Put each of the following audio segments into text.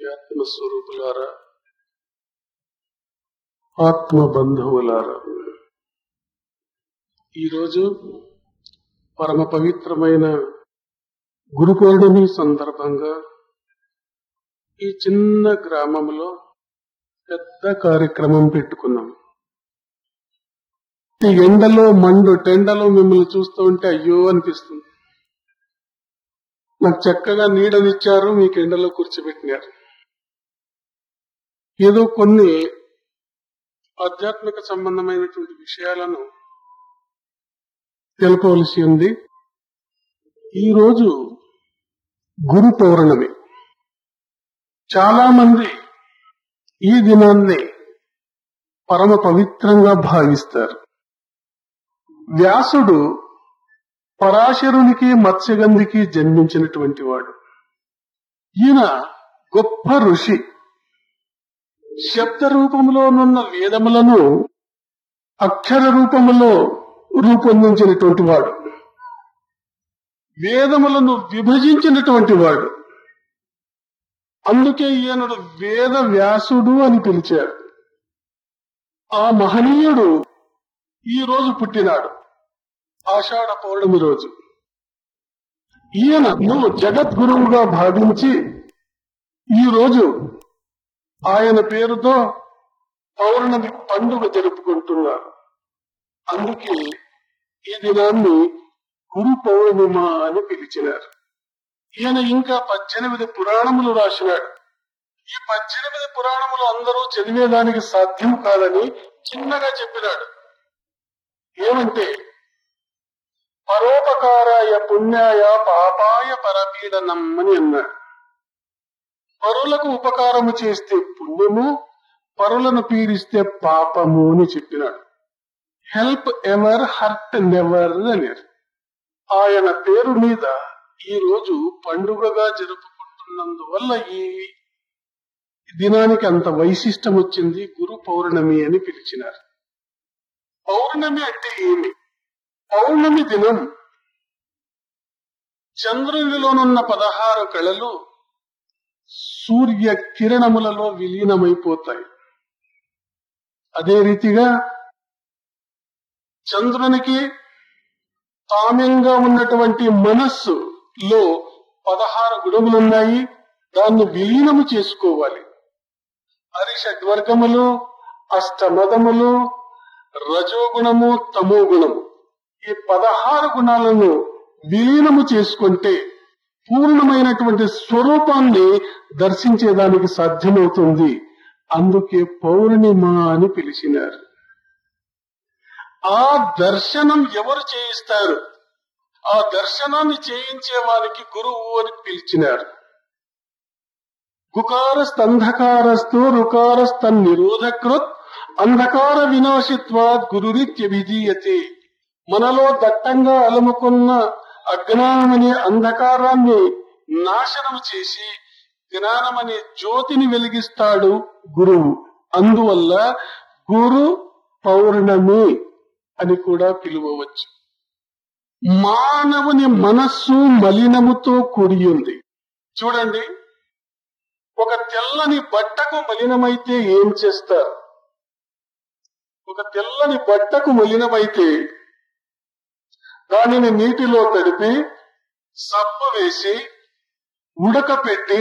ఆత్మస్వరూపులారా ఆత్మ బంధువులారా ఈరోజు పరమ పవిత్రమైన గురు పౌర్ణమి సందర్భంగా ఈ చిన్న గ్రామంలో పెద్ద కార్యక్రమం పెట్టుకున్నాం ఈ ఎండలో మండు టెండలో మిమ్మల్ని చూస్తూ ఉంటే అయ్యో అనిపిస్తుంది నాకు చక్కగా నీడనిచ్చారు మీకు ఎండలో కూర్చోబెట్టినారు ఏదో కొన్ని ఆధ్యాత్మిక సంబంధమైనటువంటి విషయాలను తెలుపవలసి ఉంది ఈరోజు గురు పౌర్ణమి చాలా మంది ఈ దినాన్ని పరమ పవిత్రంగా భావిస్తారు వ్యాసుడు పరాశరునికి మత్స్యగంధికి జన్మించినటువంటి వాడు ఈయన గొప్ప ఋషి శబ్ద రూపంలోనున్న వేదములను అక్షర రూపములో రూపొందించినటువంటి వాడు వేదములను విభజించినటువంటి వాడు అందుకే ఈయనడు వేద వ్యాసుడు అని పిలిచాడు ఆ మహనీయుడు ఈ రోజు పుట్టినాడు ఆషాఢ పౌర్ణమి రోజు ఈయన నువ్వు జగద్గురువుగా భావించి ఈ రోజు ఆయన పేరుతో పౌర్ణమి పండుగ జరుపుకుంటున్నారు అందుకే ఈ దినాన్ని గురు పౌర్ణిమ అని పిలిచినారు ఈయన ఇంకా పద్దెనిమిది పురాణములు రాసినాడు ఈ పద్దెనిమిది పురాణములు అందరూ చదివేదానికి సాధ్యం కాదని చిన్నగా చెప్పినాడు ఏమంటే పరోపకారాయ పుణ్యాయ పాపాయ పరపీడనం అని అన్నాడు పరులకు ఉపకారము చేస్తే పుణ్యము పరులను పీడిస్తే పాపము అని చెప్పినాడు హెల్ప్ ఎవర్ హర్ట్ నెవర్ అన్నారు ఆయన పేరు మీద ఈ రోజు పండుగగా జరుపుకుంటున్నందువల్ల ఈ దినానికి అంత వైశిష్టం వచ్చింది గురు పౌర్ణమి అని పిలిచినారు పౌర్ణమి అంటే ఏమి పౌర్ణమి దినం చంద్రునిలోనున్న పదహారు కళలు సూర్య కిరణములలో విలీనమైపోతాయి అదే రీతిగా చంద్రునికి తామ్యంగా ఉన్నటువంటి మనస్సులో పదహారు గుణములున్నాయి దాన్ని విలీనము చేసుకోవాలి హరిషడ్వర్గములు అష్టమదములు రజోగుణము తమో గుణము ఈ పదహారు గుణాలను విలీనము చేసుకుంటే పూర్ణమైనటువంటి స్వరూపాన్ని దర్శించేదానికి సాధ్యమవుతుంది అందుకే పౌర్ణిమ అని పిలిచినారు ఆ దర్శనం ఎవరు చేయిస్తారు ఆ దర్శనాన్ని చేయించే వారికి గురువు అని పిలిచినారు గుకారస్తంధకారస్తు రుకారస్తన్ నిరోధకృత్ అంధకార వినాశిత్వాత్ గురురిత్యభిధీయతే మనలో దట్టంగా అలుముకున్న అజ్ఞానమనే అంధకారాన్ని నాశనం చేసి జ్ఞానమనే జ్యోతిని వెలిగిస్తాడు గురువు అందువల్ల గురు పౌర్ణమి అని కూడా పిలువవచ్చు మానవుని మనస్సు మలినముతో కూడి ఉంది చూడండి ఒక తెల్లని బట్టకు మలినమైతే ఏం చేస్తారు ఒక తెల్లని బట్టకు మలినమైతే దానిని నీటిలో తడిపి సబ్బు వేసి ఉడకపెట్టి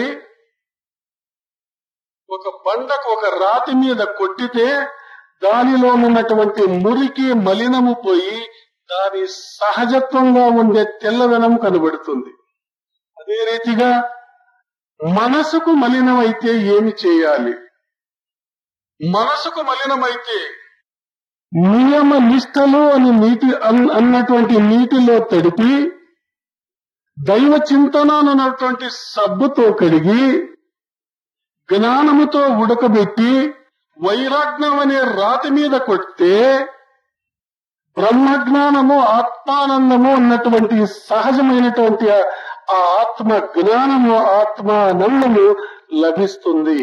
ఒక బండకు ఒక రాతి మీద కొట్టితే దానిలో ఉన్నటువంటి మురికి మలినము పోయి దాని సహజత్వంగా ఉండే తెల్లదనం కనబడుతుంది అదే రీతిగా మనసుకు మలినమైతే ఏమి చేయాలి మనసుకు మలినమైతే నియమ నిష్టలు అని నీటి అన్నటువంటి నీటిలో తడిపి దైవ చింతన అన్నటువంటి సబ్బుతో కడిగి జ్ఞానముతో ఉడకబెట్టి వైరాగ్నం అనే రాతి మీద కొడితే బ్రహ్మజ్ఞానము ఆత్మానందము అన్నటువంటి సహజమైనటువంటి ఆ ఆత్మ జ్ఞానము ఆత్మానందము లభిస్తుంది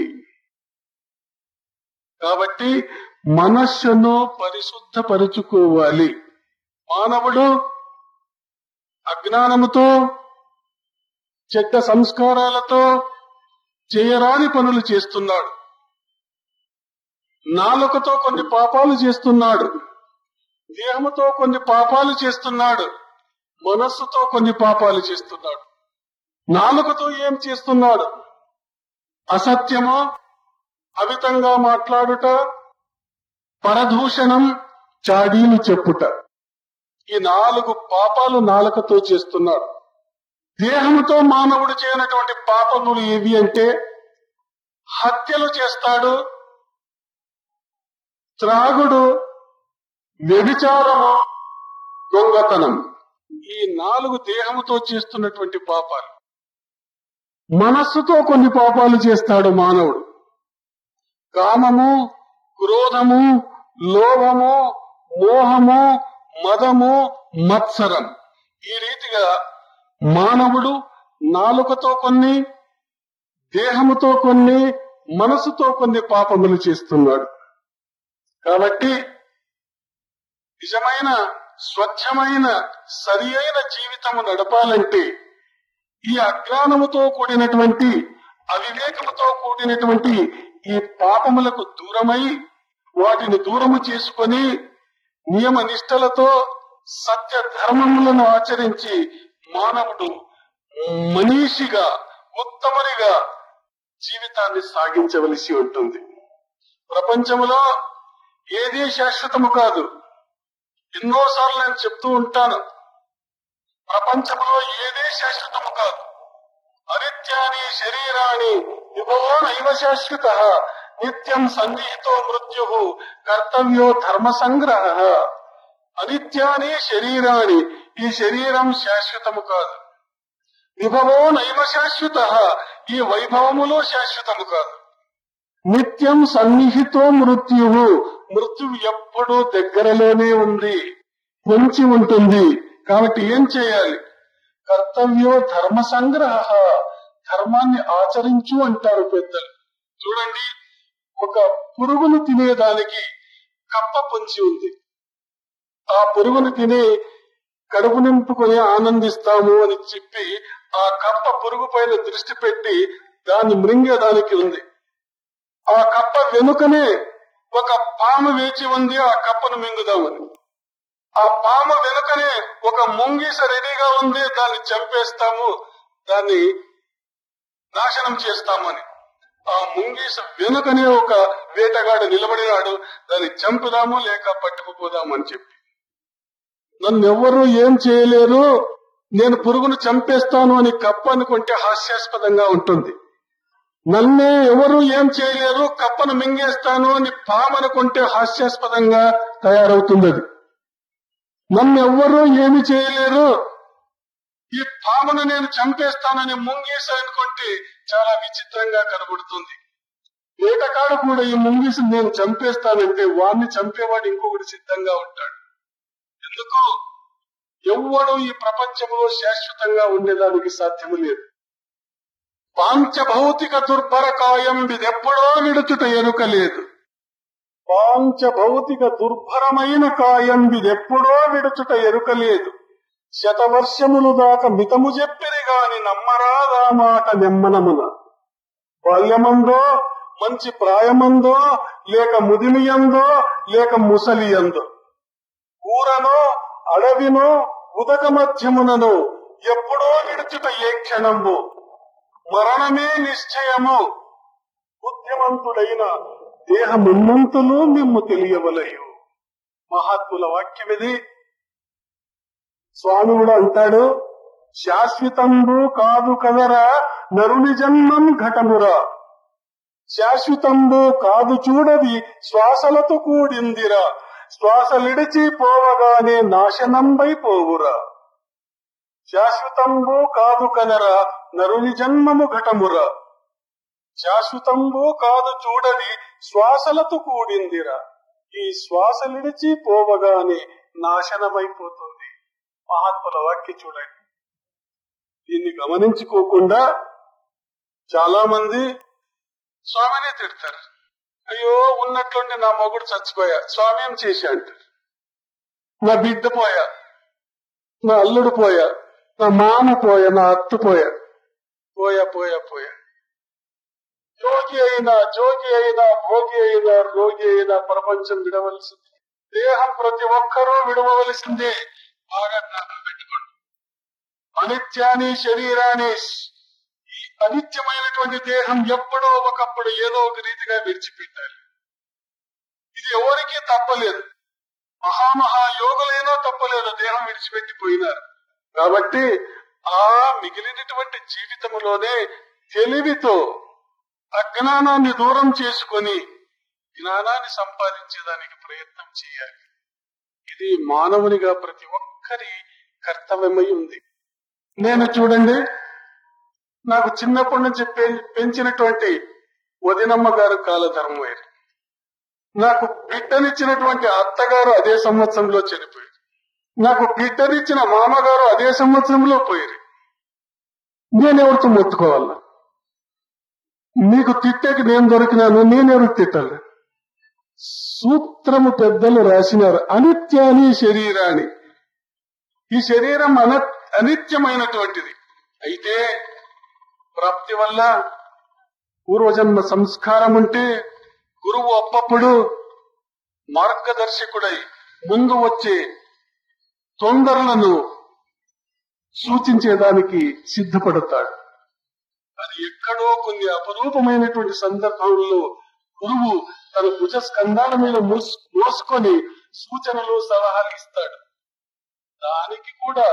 కాబట్టి మనస్సును పరిశుద్ధపరుచుకోవాలి మానవుడు అజ్ఞానముతో చెడ్డ సంస్కారాలతో చేయరాని పనులు చేస్తున్నాడు నాలుకతో కొన్ని పాపాలు చేస్తున్నాడు దేహముతో కొన్ని పాపాలు చేస్తున్నాడు మనస్సుతో కొన్ని పాపాలు చేస్తున్నాడు నాలుకతో ఏం చేస్తున్నాడు అసత్యము అమితంగా మాట్లాడుట పరదూషణం చాడీలు చెప్పుట ఈ నాలుగు పాపాలు నాలుకతో చేస్తున్నాడు దేహంతో మానవుడు చేయనటువంటి పాపములు ఏవి అంటే హత్యలు చేస్తాడు త్రాగుడు వ్యభిచారము దొంగతనం ఈ నాలుగు దేహముతో చేస్తున్నటువంటి పాపాలు మనస్సుతో కొన్ని పాపాలు చేస్తాడు మానవుడు కామము క్రోధము లోభము మోహము మదము మత్సరం ఈ రీతిగా మానవుడు నాలుకతో కొన్ని దేహముతో కొన్ని మనసుతో కొన్ని పాపములు చేస్తున్నాడు కాబట్టి నిజమైన స్వచ్ఛమైన సరి అయిన జీవితము నడపాలంటే ఈ అజ్ఞానముతో కూడినటువంటి అవివేకముతో కూడినటువంటి ఈ పాపములకు దూరమై వాటిని దూరము చేసుకొని నియమ నిష్టలతో సత్య ధర్మములను ఆచరించి మానవుడు మనీషిగా ఉత్తమునిగా జీవితాన్ని సాగించవలసి ఉంటుంది ప్రపంచంలో ఏదీ శాశ్వతము కాదు ఎన్నోసార్లు నేను చెప్తూ ఉంటాను ప్రపంచంలో ఏదే శాశ్వతము కాదు అనిత్యాని శరీరాన్ని విభవో నైవ శాశ్వత నిత్యం సన్నిహితో మృత్యు కర్తవ్యో ధర్మ సంగ్రహ అనిత్యాని శరీరాన్ని ఈ శరీరం శాశ్వతము కాదు విభవో నైవ శాశ్వత ఈ వైభవములో శాశ్వతము కాదు నిత్యం సన్నిహితో మృత్యువు మృత్యువు ఎప్పుడూ దగ్గరలోనే ఉంది పొంచి ఉంటుంది కాబట్టి ఏం చేయాలి కర్తవ్యో ధర్మ సంగ్రహ ధర్మాన్ని ఆచరించు అంటారు పెద్దలు చూడండి ఒక పురుగును తినేదానికి కప్ప పొంచి ఉంది ఆ పురుగును తిని కడుపు నింపుకొని ఆనందిస్తాము అని చెప్పి ఆ కప్ప పురుగు పైన దృష్టి పెట్టి దాన్ని మృంగేదానికి ఉంది ఆ కప్ప వెనుకనే ఒక పాము వేచి ఉంది ఆ కప్పను మింగుదామని ఆ పాము వెనుకనే ఒక ముంగీస రెడీగా ఉంది దాన్ని చంపేస్తాము దాన్ని నాశనం చేస్తామని ఆ ముంగీస వెనుకనే ఒక వేటగాడు నిలబడినాడు దాన్ని చంపుదాము లేక పట్టుకుపోదాము అని చెప్పి నన్ను ఎవ్వరూ ఏం చేయలేరు నేను పురుగును చంపేస్తాను అని కప్ప అనుకుంటే హాస్యాస్పదంగా ఉంటుంది నన్నే ఎవరు ఏం చేయలేరు కప్పను మింగేస్తాను అని పామనుకుంటే హాస్యాస్పదంగా తయారవుతుంది అది నన్ను ఎవ్వరూ ఏమి చేయలేరు ఈ పామును నేను చంపేస్తానని ముంగీస అనుకుంటే చాలా విచిత్రంగా కనబడుతుంది వేటకాడు కూడా ఈ ముంగీసు నేను చంపేస్తానంటే వాడిని చంపేవాడు ఇంకొకటి సిద్ధంగా ఉంటాడు ఎందుకు ఎవ్వడు ఈ ప్రపంచంలో శాశ్వతంగా ఉండేదానికి సాధ్యము లేదు పాంచభౌతిక దుర్భర కాయం ఇదెప్పుడో విడుచుట ఎరుక లేదు పాంచభౌతిక దుర్భరమైన కాయం ఇదెప్పుడో విడుచుట ఎరుక లేదు శతవర్షములు దాకా మితము చెప్పిరి గాని నమ్మరాదా మాట నెమ్మనమున బాల్యమందో మంచి ప్రాయమందో లేక ముదిమియందో లేక ముసలియందో ఊరనో అడవినో ఉదక మధ్యమునను ఎప్పుడో విడుచుట ఏ క్షణంబు మరణమే నిశ్చయము బుద్ధిమంతుడైన దేహమున్నంతలో మిమ్ము తెలియవలయు మహాత్ముల వాక్యం ఇది స్వామి కూడా అంటాడు శాశ్వతంబు కాదు కదరా నరుని జన్మం ఘటమురా శాశ్వతంబు కాదు చూడది శ్వాసలతో కూడిందిరా శ్వాసలిడిచి పోవగానే నాశనంబై పోవురా శాశ్వతంబు కాదు కనరా నరుని జన్మము ఘటమురా శాశ్వతంబు కాదు చూడది శ్వాసలతో కూడిందిరా ఈ శ్వాసలిడిచి పోవగానే నాశనమైపోతుంది మహాత్ముల వాక్య చూడండి దీన్ని గమనించుకోకుండా చాలా మంది స్వామినే తిడతారు అయ్యో ఉన్నట్లుండి నా మొగుడు చచ్చిపోయా స్వామి ఏం చేశా అంటారు నా బిడ్డ పోయా నా అల్లుడు పోయా నా మామ పోయా నా అత్త పోయా పోయా పోయా పోయా యోగి అయినా జోగి అయినా భోగి అయినా రోగి అయినా ప్రపంచం విడవలసిందే దేహం ప్రతి ఒక్కరూ విడవలసిందే బాగా జ్ఞాపకం పెట్టుకోండి అనిత్యాన్ని శరీరాన్ని ఈ అనిత్యమైనటువంటి దేహం ఎప్పుడో ఒకప్పుడు ఏదో ఒక రీతిగా విడిచిపెట్టాలి ఇది ఎవరికీ తప్పలేదు మహామహా యోగులైనా తప్పలేదు దేహం విడిచిపెట్టి పోయినారు కాబట్టి ఆ మిగిలినటువంటి జీవితంలోనే తెలివితో అజ్ఞానాన్ని దూరం చేసుకొని జ్ఞానాన్ని సంపాదించేదానికి ప్రయత్నం చేయాలి ఇది మానవునిగా ప్రతి ఒక్కరి కర్తవ్యమై ఉంది నేను చూడండి నాకు చిన్నప్పటి నుంచి పెం- పెంచినటువంటి వదినమ్మ గారు కాలధర్మయ్యారు నాకు బిడ్డనిచ్చినటువంటి అత్తగారు అదే సంవత్సరంలో చనిపోయారు నాకు బిడ్డనిచ్చిన మామగారు అదే సంవత్సరంలో పోయారు నేను ఎవరితో మొత్తుకోవాలా నీకు తిట్టేకి నేను దొరికినాను నేనెవరికి తిట్టాలి సూత్రము పెద్దలు రాసినారు అనిత్యాని శరీరాన్ని ఈ శరీరం అన అనిత్యమైనటువంటిది అయితే ప్రాప్తి వల్ల పూర్వజన్మ సంస్కారం ఉంటే గురువు అప్పప్పుడు మార్గదర్శకుడై ముందు వచ్చే తొందరలను సూచించేదానికి సిద్ధపడతాడు అది ఎక్కడో కొన్ని అపరూపమైనటువంటి సందర్భంలో గురువు తన భుజ స్కంధాల మీద మోస్- మోసుకొని సూచనలు సలహాలు ఇస్తాడు దానికి కూడా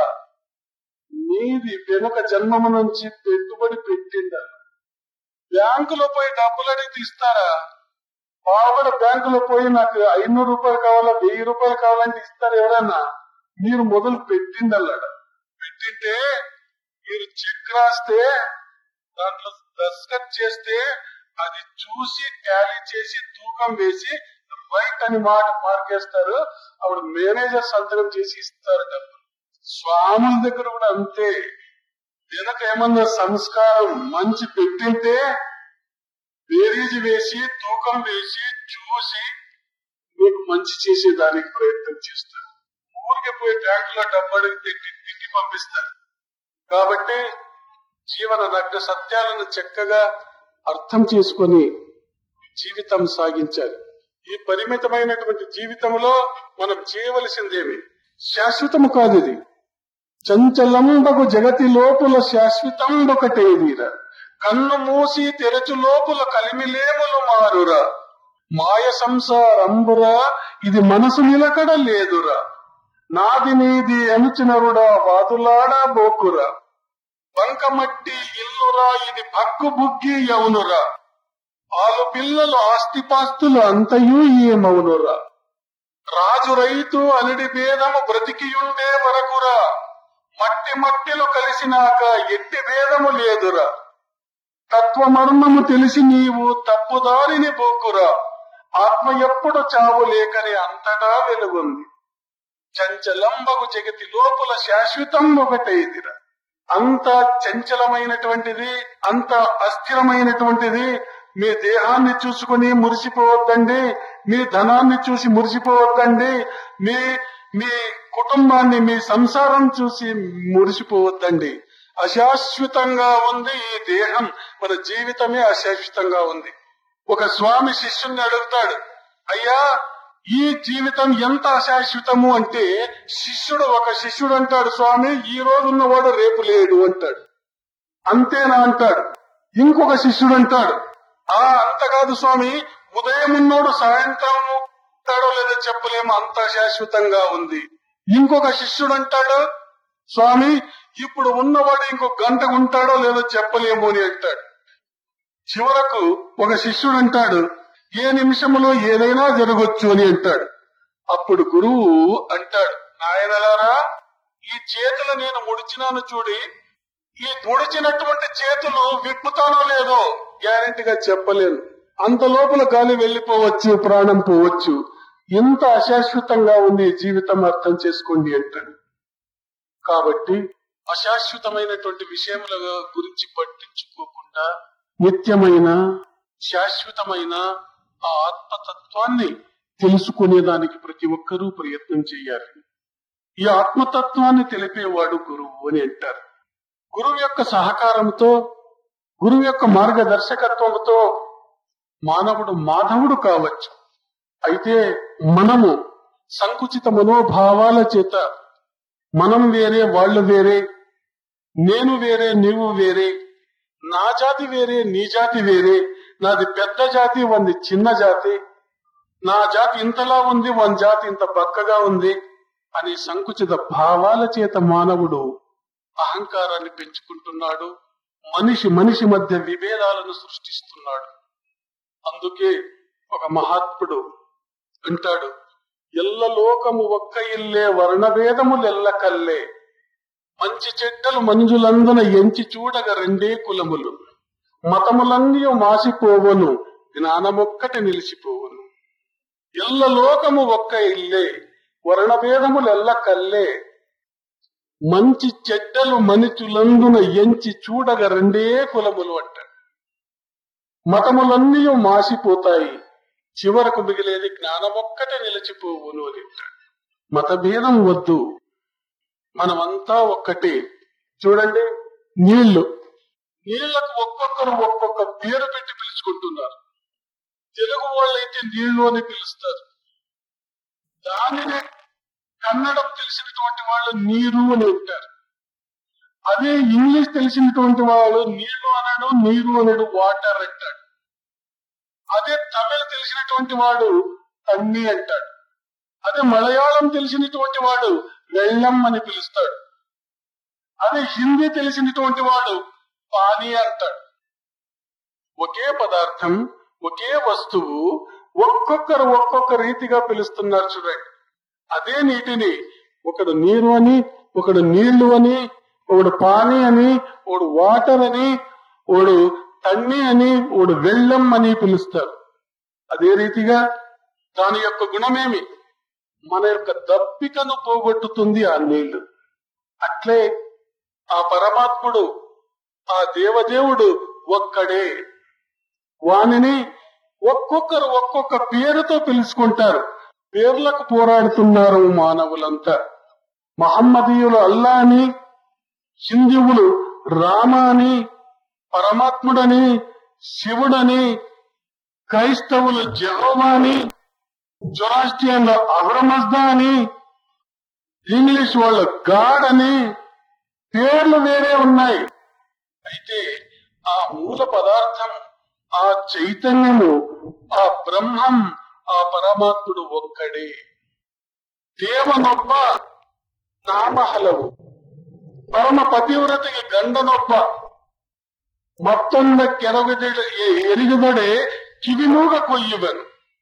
మీది వెనుక జన్మము నుంచి పెట్టుబడి పెట్టిండ బ్యాంకులో పోయి డబ్బులు అడిగి ఇస్తారా పావడ బ్యాంకులో పోయి నాకు ఐనూరు రూపాయలు కావాలా వెయ్యి రూపాయలు కావాలంటే ఇస్తారు ఎవరన్నా మీరు మొదలు పెట్టిండల్లాడ పెట్టింటే మీరు చెక్ రాస్తే దాంట్లో దస్కత్ చేస్తే అది చూసి టాలీ చేసి తూకం వేసి రైట్ అని మాట మార్కేస్తారు అప్పుడు మేనేజర్ సంతకం చేసి ఇస్తారు డబ్బులు స్వాముల దగ్గర కూడా అంతే వెనక ఏమన్నా సంస్కారం మంచి పెట్టింటే బేరీజు వేసి తూకం వేసి చూసి మీకు మంచి చేసేదానికి ప్రయత్నం చేస్తారు ఊరికే పోయి బ్యాంకులో డబ్బు అడిగితే తిట్టి పంపిస్తారు కాబట్టి జీవన నగ్న సత్యాలను చక్కగా అర్థం చేసుకొని జీవితం సాగించాలి ఈ పరిమితమైనటువంటి జీవితంలో మనం చేయవలసిందేమి శాశ్వతము కాదు ఇది చంచలంబకు జగతి లోపుల శాశ్వతం ఒకటేదిరా కన్ను మూసి తెరచు లోపుల కలిమిలేములు మారురా మాయ సంసారంబురా ఇది మనసు నిలకడ లేదురా నాది నీది అనుచినరుడా వాదులాడా బోకురా బంకమట్టి ఇల్లురా ఇది భక్కు బుగ్గి యవునురా ఆలు పిల్లలు ఆస్తిపాస్తులు అంతయు ఏమవునురా రాజు రైతు అనిడి భేదము బ్రతికియుండే వరకురా మట్టి మట్టిలో కలిసినాక ఎట్టి భేదము లేదురా తత్వమర్మము తెలిసి నీవు తప్పుదారిని పోకురా ఆత్మ ఎప్పుడు చావు లేకని అంతటా వెలుగుంది చంచలంబకు జగతి లోపల శాశ్వతం ఒకటేదిరా అంత చంచలమైనటువంటిది అంత అస్థిరమైనటువంటిది మీ దేహాన్ని చూసుకుని మురిసిపోవద్దండి మీ ధనాన్ని చూసి మురిసిపోవద్దండి మీ మీ కుటుంబాన్ని మీ సంసారం చూసి మురిసిపోవద్దండి అశాశ్వతంగా ఉంది ఈ దేహం మన జీవితమే అశాశ్వతంగా ఉంది ఒక స్వామి శిష్యుణ్ణి అడుగుతాడు అయ్యా ఈ జీవితం ఎంత అశాశ్వతము అంటే శిష్యుడు ఒక శిష్యుడు అంటాడు స్వామి ఈ రోజు ఉన్నవాడు రేపు లేడు అంటాడు అంతేనా అంటాడు ఇంకొక శిష్యుడు అంటాడు ఆ అంత కాదు స్వామి ఉదయం ఉన్నోడు సాయంత్రం ఉంటాడో లేదో చెప్పలేము అంత శాశ్వతంగా ఉంది ఇంకొక శిష్యుడు అంటాడు స్వామి ఇప్పుడు ఉన్నవాడు ఇంకో గంట ఉంటాడో లేదో చెప్పలేము అని అంటాడు చివరకు ఒక శిష్యుడు అంటాడు ఏ నిమిషంలో ఏదైనా జరగచ్చు అని అంటాడు అప్పుడు గురువు అంటాడు నాయనలారా ఈ చేతులు నేను ముడిచినాను చూడి ఈ ముడిచినటువంటి చేతులు విప్పుతానో లేదో గ్యారెంటీగా చెప్పలేను అంత లోపల గాలి వెళ్లిపోవచ్చు ప్రాణం పోవచ్చు ఎంత అశాశ్వతంగా ఉంది ఈ జీవితం అర్థం చేసుకోండి అంటాడు కాబట్టి అశాశ్వతమైనటువంటి విషయముల గురించి పట్టించుకోకుండా నిత్యమైన శాశ్వతమైన ఆ ఆత్మతత్వాన్ని తెలుసుకునేదానికి ప్రతి ఒక్కరూ ప్రయత్నం చేయాలి ఈ ఆత్మతత్వాన్ని తెలిపేవాడు గురువు అని అంటారు గురువు యొక్క సహకారంతో గురువు యొక్క మార్గదర్శకత్వంతో మానవుడు మాధవుడు కావచ్చు అయితే మనము సంకుచిత మనోభావాల చేత మనం వేరే వాళ్ళు వేరే నేను వేరే నీవు వేరే నా జాతి వేరే నీ జాతి వేరే నాది పెద్ద జాతి వంది చిన్న జాతి నా జాతి ఇంతలా ఉంది వన్ జాతి ఇంత బక్కగా ఉంది అని సంకుచిత భావాల చేత మానవుడు అహంకారాన్ని పెంచుకుంటున్నాడు మనిషి మనిషి మధ్య విభేదాలను సృష్టిస్తున్నాడు అందుకే ఒక మహాత్ముడు అంటాడు ఎల్ల లోకము ఒక్క ఇల్లే వర్ణభేదములెల్ల కల్లే మంచి చెడ్డలు మంజులందున ఎంచి చూడగ రెండే కులములు మతములన్నీ మాసిపోవను జ్ఞానమొక్కటి నిలిచిపోవను ఎల్ల లోకము ఒక్క ఇల్లే వర్ణభేదములెల్ల కల్లే మంచి చెడ్డలు మనుషులందున ఎంచి చూడగ రెండే కులములు అంటాడు మతములన్నీ మాసిపోతాయి చివరకు మిగిలేది జ్ఞానమొక్కటే నిలిచిపోవును అని అంటాడు మతభేదం వద్దు మనమంతా ఒక్కటే చూడండి నీళ్లు నీళ్లకు ఒక్కొక్కరు ఒక్కొక్క పేరు పెట్టి పిలుచుకుంటున్నారు తెలుగు వాళ్ళైతే నీళ్లు అని పిలుస్తారు దానినే కన్నడం తెలిసినటువంటి వాళ్ళు నీరు అని అంటారు అదే ఇంగ్లీష్ తెలిసినటువంటి వాళ్ళు నీళ్లు అనడు నీరు అనడు వాటర్ అంటాడు అదే తమిళ తెలిసినటువంటి వాడు తన్ని అంటాడు అదే మలయాళం తెలిసినటువంటి వాడు వెళ్ళం అని పిలుస్తాడు అదే హిందీ తెలిసినటువంటి వాడు పానీ అంటాడు ఒకే పదార్థం ఒకే వస్తువు ఒక్కొక్కరు ఒక్కొక్క రీతిగా పిలుస్తున్నారు చూడండి అదే నీటిని ఒకడు నీరు అని ఒకడు నీళ్లు అని ఒకడు పానీ అని ఒకడు వాటర్ అని ఒకడు తన్ని అని ఒకడు వెళ్ళం అని పిలుస్తారు అదే రీతిగా దాని యొక్క గుణమేమి మన యొక్క దప్పికను పోగొట్టుతుంది ఆ నీళ్లు అట్లే ఆ పరమాత్ముడు ఆ దేవదేవుడు ఒక్కడే వానిని ఒక్కొక్కరు ఒక్కొక్క పేరుతో పిలుచుకుంటారు పేర్లకు పోరాడుతున్నారు మానవులంతా మహమ్మదీయులు అల్లా అని హిందువులు రామ అని పరమాత్ముడని శివుడని క్రైస్తవులు జహోవా అని జొరాస్ట్రియన్లు అబ్రమజ్దా అని ఇంగ్లీష్ వాళ్ళు గాడ్ అని పేర్లు వేరే ఉన్నాయి అయితే ఆ మూల పదార్థం ఆ చైతన్యము ఆ బ్రహ్మం ఆ పరమాత్ముడు ఒక్కడే దేవనొప్ప నామహలవు పరమ పతివ్రతకి గండనొప్ప ಮತ್ತೊಂದ ಕೆರಗದೆ ಎರಿಗದೊಡೆ ಕಿವಿನೂಗ ಕೊಯ್ಯುವನು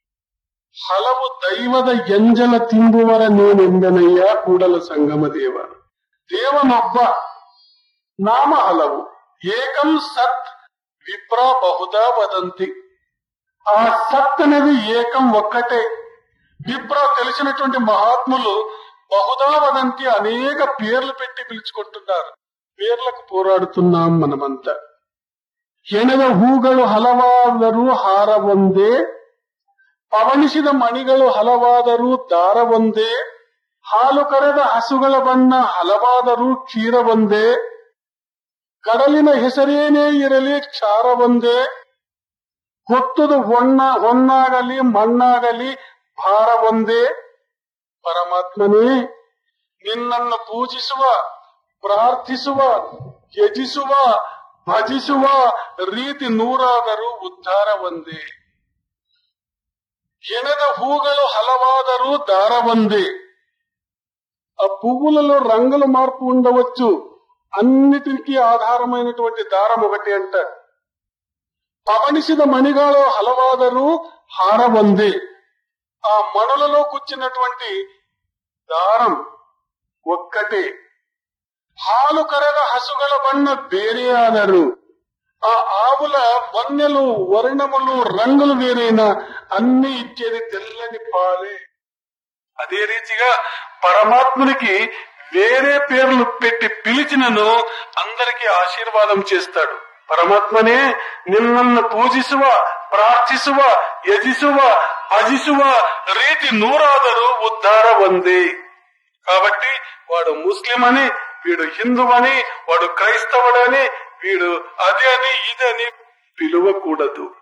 ಹಲವು ದೈವದ ಎಂಜಲ ತಿಂಬುವರ ನೀನೆಂದನಯ್ಯ ಕೂಡಲ ಸಂಗಮ ದೇವ ದೇವನೊಬ್ಬ ನಾಮ ಹಲವು ఏకం సత్ విప్ర బహుదా వదంతి ఆ సత్ అనేది ఏకం ఒక్కటే విప్ర తెలిసినటువంటి మహాత్ములు బహుదా వదంతి అనేక పేర్లు పెట్టి పిలుచుకుంటున్నారు పేర్లకు పోరాడుతున్నాం మనమంతా ಹೆಣದ ಹೂಗಳು ಹಲವಾದರೂ ಹಾರ ಒಂದೇ ಪವಣಿಸಿದ ಮಣಿಗಳು ಹಲವಾದರೂ ದಾರ ಒಂದೇ ಹಾಲು ಕರೆದ ಹಸುಗಳ ಬಣ್ಣ ಹಲವಾದರೂ ಕ್ಷೀರ ಒಂದೇ ಕಡಲಿನ ಹೆಸರೇನೇ ಇರಲಿ ಕ್ಷಾರ ಒಂದೇ ಗೊತ್ತದು ಹೊಣ್ಣ ಹೊನ್ನಾಗಲಿ ಮಣ್ಣಾಗಲಿ ಭಾರ ಒಂದೇ ಪರಮಾತ್ಮನೇ ನಿನ್ನನ್ನು ಪೂಜಿಸುವ ಪ್ರಾರ್ಥಿಸುವ ಯಜಿಸುವ ಭಜಿಸುವ ರೀತಿ ನೂರಾದರೂ ಉದ್ಧಾರ ಒಂದೇ ಹೆಣದ ಹೂಗಳು హలవాದರೂ దార ಒಂದೇ ఆ పువ్వులలో రంగుల మార్పు ఉండవచ్చు అన్నిటికీ ఆధారమైనటువంటి దారం ఒకటి అంటారు పవనిసిన మణిగాలో హలవాదరు హార ಒಂದೇ ఆ మణులలో కూర్చున్నటువంటి దారం ఒక్కటే ಹಾಲು ಕರೆದ ಹಸುಗಳ ಬಣ್ಣ ಬೇರೆಯಾದರು ఆ ఆవుల వన్నెలు వర్ణములు రంగులు వేరైనా అన్ని ఇచ్చేది తెల్లని పాలే అదే రీతిగా పరమాత్మునికి వేరే పేర్లు పెట్టి పిలిచినను అందరికీ ఆశీర్వాదం చేస్తాడు పరమాత్మనే నిన్నನ್ನು పూజిಸುವ ಪ್ರಾರ್ಥಿಸುವ ಯಜಿಸುವ భజిಸುవ రీతి నూరాదరు ఉద్ధార వందే కాబట్టి వాడు ముస్లిం అని వీడు హిందూ అని వాడు క్రైస్తవుడని వీడు అది అని ఇది అని పిలువకూడదు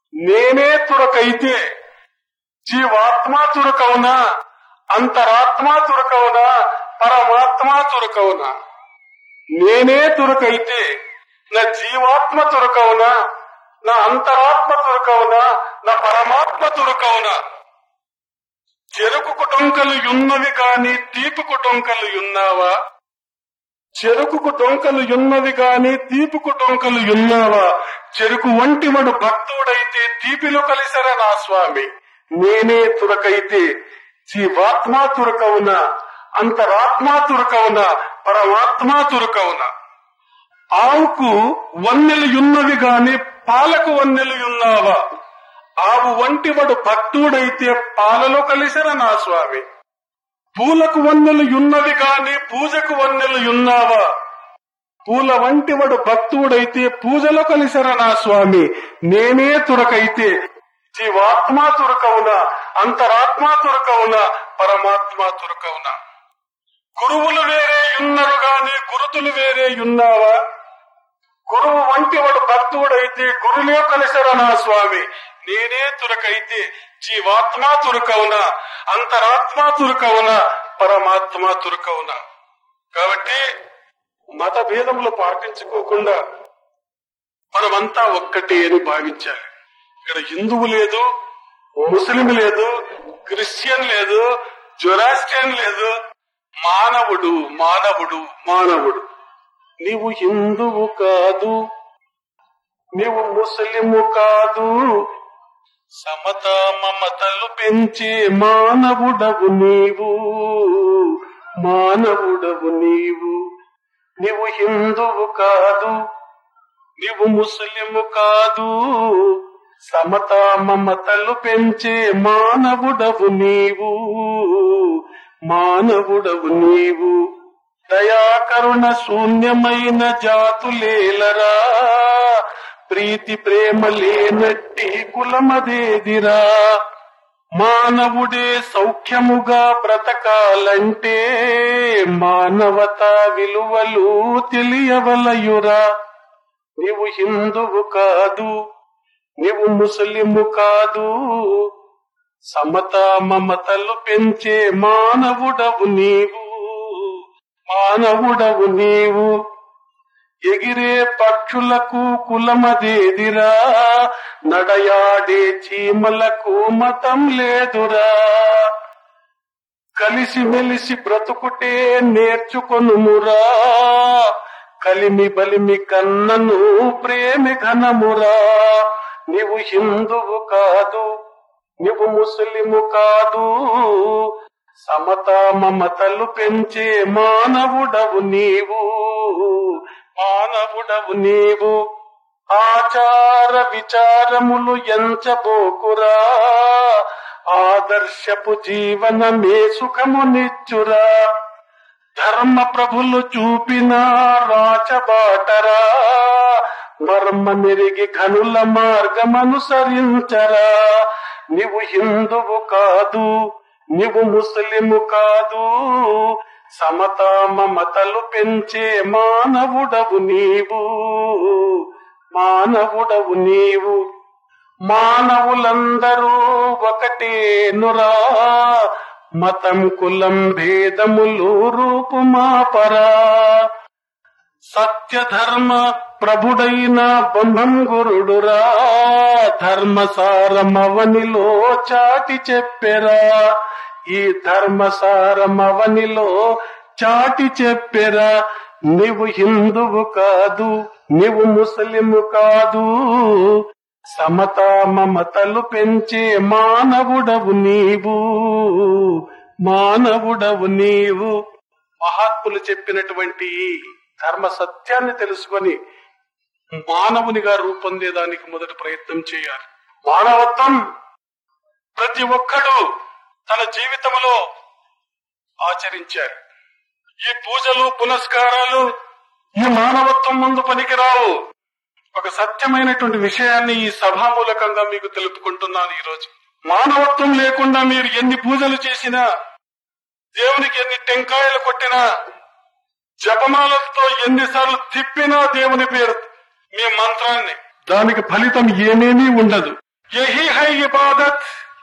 నేనే తురకైతే జీవాత్మ తురకవునా అంతరాత్మ తురకవునా పరమాత్మ తురకవునా నేనే తురకైతే నా జీవాత్మ తురకవునా నా అంతరాత్మ తురకవునా నా పరమాత్మ తురకవునా చెరుకు కుటుంకలు యున్నవి కాని తీపి డొంకలు యున్నావా చెరుకు డొంకలు యున్నవి కాని తీపి డొంకలు యున్నావా చెరుకు వంటివడు భక్తుడైతే తీపిలో కలిసరా నా స్వామి నేనే తురకైతే జీవాత్మ తురకవునా అంతరాత్మ తురకవునా పరమాత్మ తురకవునా ఆవుకు వన్నెలు యున్నవి గాని పాలకు వన్నెలు యున్నావా ఆవు వంటివడు భక్తుడైతే పాలలో కలిసరా నా స్వామి పూలకు వన్నెలు యున్నవి గాని పూజకు వన్నెలు యున్నావా పూల వంటివడు భక్తుడైతే పూజలో కలిసరా నా స్వామి నేనే తురకైతే జీవాత్మ తురకవునా అంతరాత్మ తురకవునా పరమాత్మ తురకవునా గురువులు వేరే యున్నరు గాని గురుతులు వేరే యున్నావా గురువు వంటి వాడు భక్తుడైతే గురులే కలిసరా నా స్వామి నేనే తురకైతే జీవాత్మ తురకవునా అంతరాత్మ తురకవునా పరమాత్మ తురకవునా కాబట్టి మత భేదములు పాటించుకోకుండా మనమంతా ఒక్కటే అని భావించాలి ఇక్కడ హిందువు లేదు ముస్లిం లేదు క్రిస్టియన్ లేదు జొరాస్ట్రియన్ లేదు మానవుడు మానవుడు మానవుడు నీవు హిందువు కాదు నీవు ముస్లిము కాదు సమత మమతలు పెంచే మానవుడవు నీవు మానవుడవు నీవు నీవు హిందువు కాదు నీవు ముస్లిము కాదు సమత మమతలు పెంచే మానవుడవు నీవు మానవుడవు నీవు దయాకరుణ శూన్యమైన జాతులేలరా ప్రీతి ప్రేమ లేనట్టి కులమదేదిరా మానవుడే సౌఖ్యముగా బ్రతకాలంటే మానవత విలువలు తెలియవలయురా నీవు హిందువు కాదు నీవు ముస్లిము కాదు సమత మమతలు పెంచే మానవుడవు నీవు మానవుడవు నీవు ఎగిరే పక్షులకు కులమదేదిరా నడయాడే చీమలకు మతం లేదురా కలిసి మెలిసి బ్రతుకుటే నేర్చుకొనుమురా కలిమి బలిమి కన్నను ప్రేమి ఘనమురా నీవు హిందువు కాదు నీవు ముస్లిము కాదు సమత మమతలు పెంచే మానవుడవు నీవు మానవుడవు నీవు ఆచార విచారములు ఎంచబోకురా ఆదర్శపు జీవనమే సుఖమునిచ్చురా ధర్మ ప్రభులు చూపిన రాచబాటరా మర్మ మెరిగి ఘనుల మార్గమనుసరించరా నీవు హిందువు కాదు నీవు ముస్లిము కాదు సమత మమతలు పెంచే మానవుడవు నీవు మానవుడవు నీవు మానవులందరూ ఒకటేనురా మతం కులం భేదములు రూపుమాపరా సత్య ధర్మ ప్రభుడైన బ్రహ్మం గురుడురా ధర్మసారమవనిలో చాటి చెప్పెరా ఈ ధర్మసారమవనిలో చాటి చెప్పెరా నీవు హిందువు కాదు నీవు ముస్లిము కాదు సమత మమతలు పెంచే మానవుడవు నీవు మానవుడవు నీవు మహాత్ములు చెప్పినటువంటి ఈ ధర్మ సత్యాన్ని తెలుసుకొని మానవునిగా రూపొందేదానికి మొదటి ప్రయత్నం చేయాలి మానవత్వం ప్రతి ఒక్కడు తన జీవితంలో ఆచరించారు ఈ పూజలు పునస్కారాలు ఈ మానవత్వం ముందు పనికిరావు ఒక సత్యమైనటువంటి విషయాన్ని ఈ సభామూలకంగా మీకు తెలుపుకుంటున్నాను ఈ రోజు మానవత్వం లేకుండా మీరు ఎన్ని పూజలు చేసినా దేవునికి ఎన్ని టెంకాయలు కొట్టినా జపమాలతో ఎన్నిసార్లు తిప్పినా దేవుని పేరు మీ మంత్రాన్ని దానికి ఫలితం ఏమేమీ ఉండదు यही है इबादत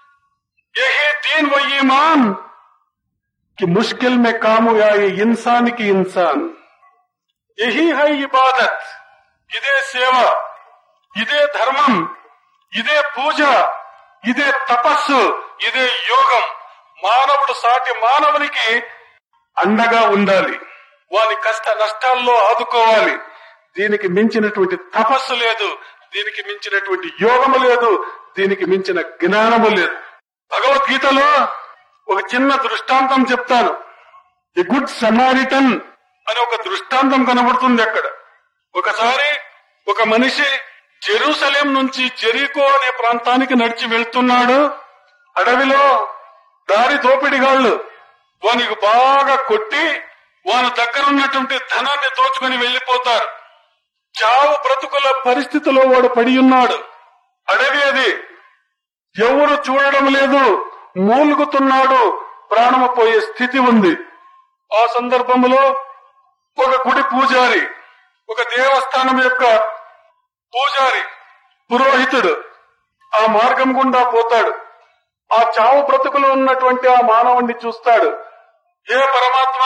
यही दीन व ईमान कि मुश्किल में काम आए इंसान की इंसान यही है इबादत ఇదే సేవ ఇదే ధర్మం ఇదే పూజ ఇదే తపస్సు ఇదే యోగం మానవుడు సాటి మానవునికి అండగా ఉండాలి వాని కష్ట నష్టాల్లో ఆదుకోవాలి దీనికి మించినటువంటి తపస్సు లేదు దీనికి మించినటువంటి యోగము లేదు దీనికి మించిన జ్ఞానము లేదు భగవద్గీతలో ఒక చిన్న దృష్టాంతం చెప్తాను ది గుడ్ సమారిటన్ అని ఒక దృష్టాంతం కనబడుతుంది అక్కడ ఒకసారి ఒక మనిషి జెరూసలేం నుంచి జెరికో అనే ప్రాంతానికి నడిచి వెళ్తున్నాడు అడవిలో దారి దోపిడిగాళ్ళు వానికి బాగా కొట్టి వాని దగ్గర ఉన్నటువంటి ధనాన్ని దోచుకొని వెళ్లిపోతారు చావు బ్రతుకుల పరిస్థితిలో వాడు పడి ఉన్నాడు అడవి అది ఎవరు చూడడం లేదు మూలుగుతున్నాడు ప్రాణము పోయే స్థితి ఉంది ఆ సందర్భంలో ఒక గుడి పూజారి ఒక దేవస్థానం యొక్క పూజారి పురోహితుడు ఆ మార్గం గుండా పోతాడు ఆ చావు బ్రతుకులో ఉన్నటువంటి ఆ మానవుణ్ణి చూస్తాడు ఏ పరమాత్మ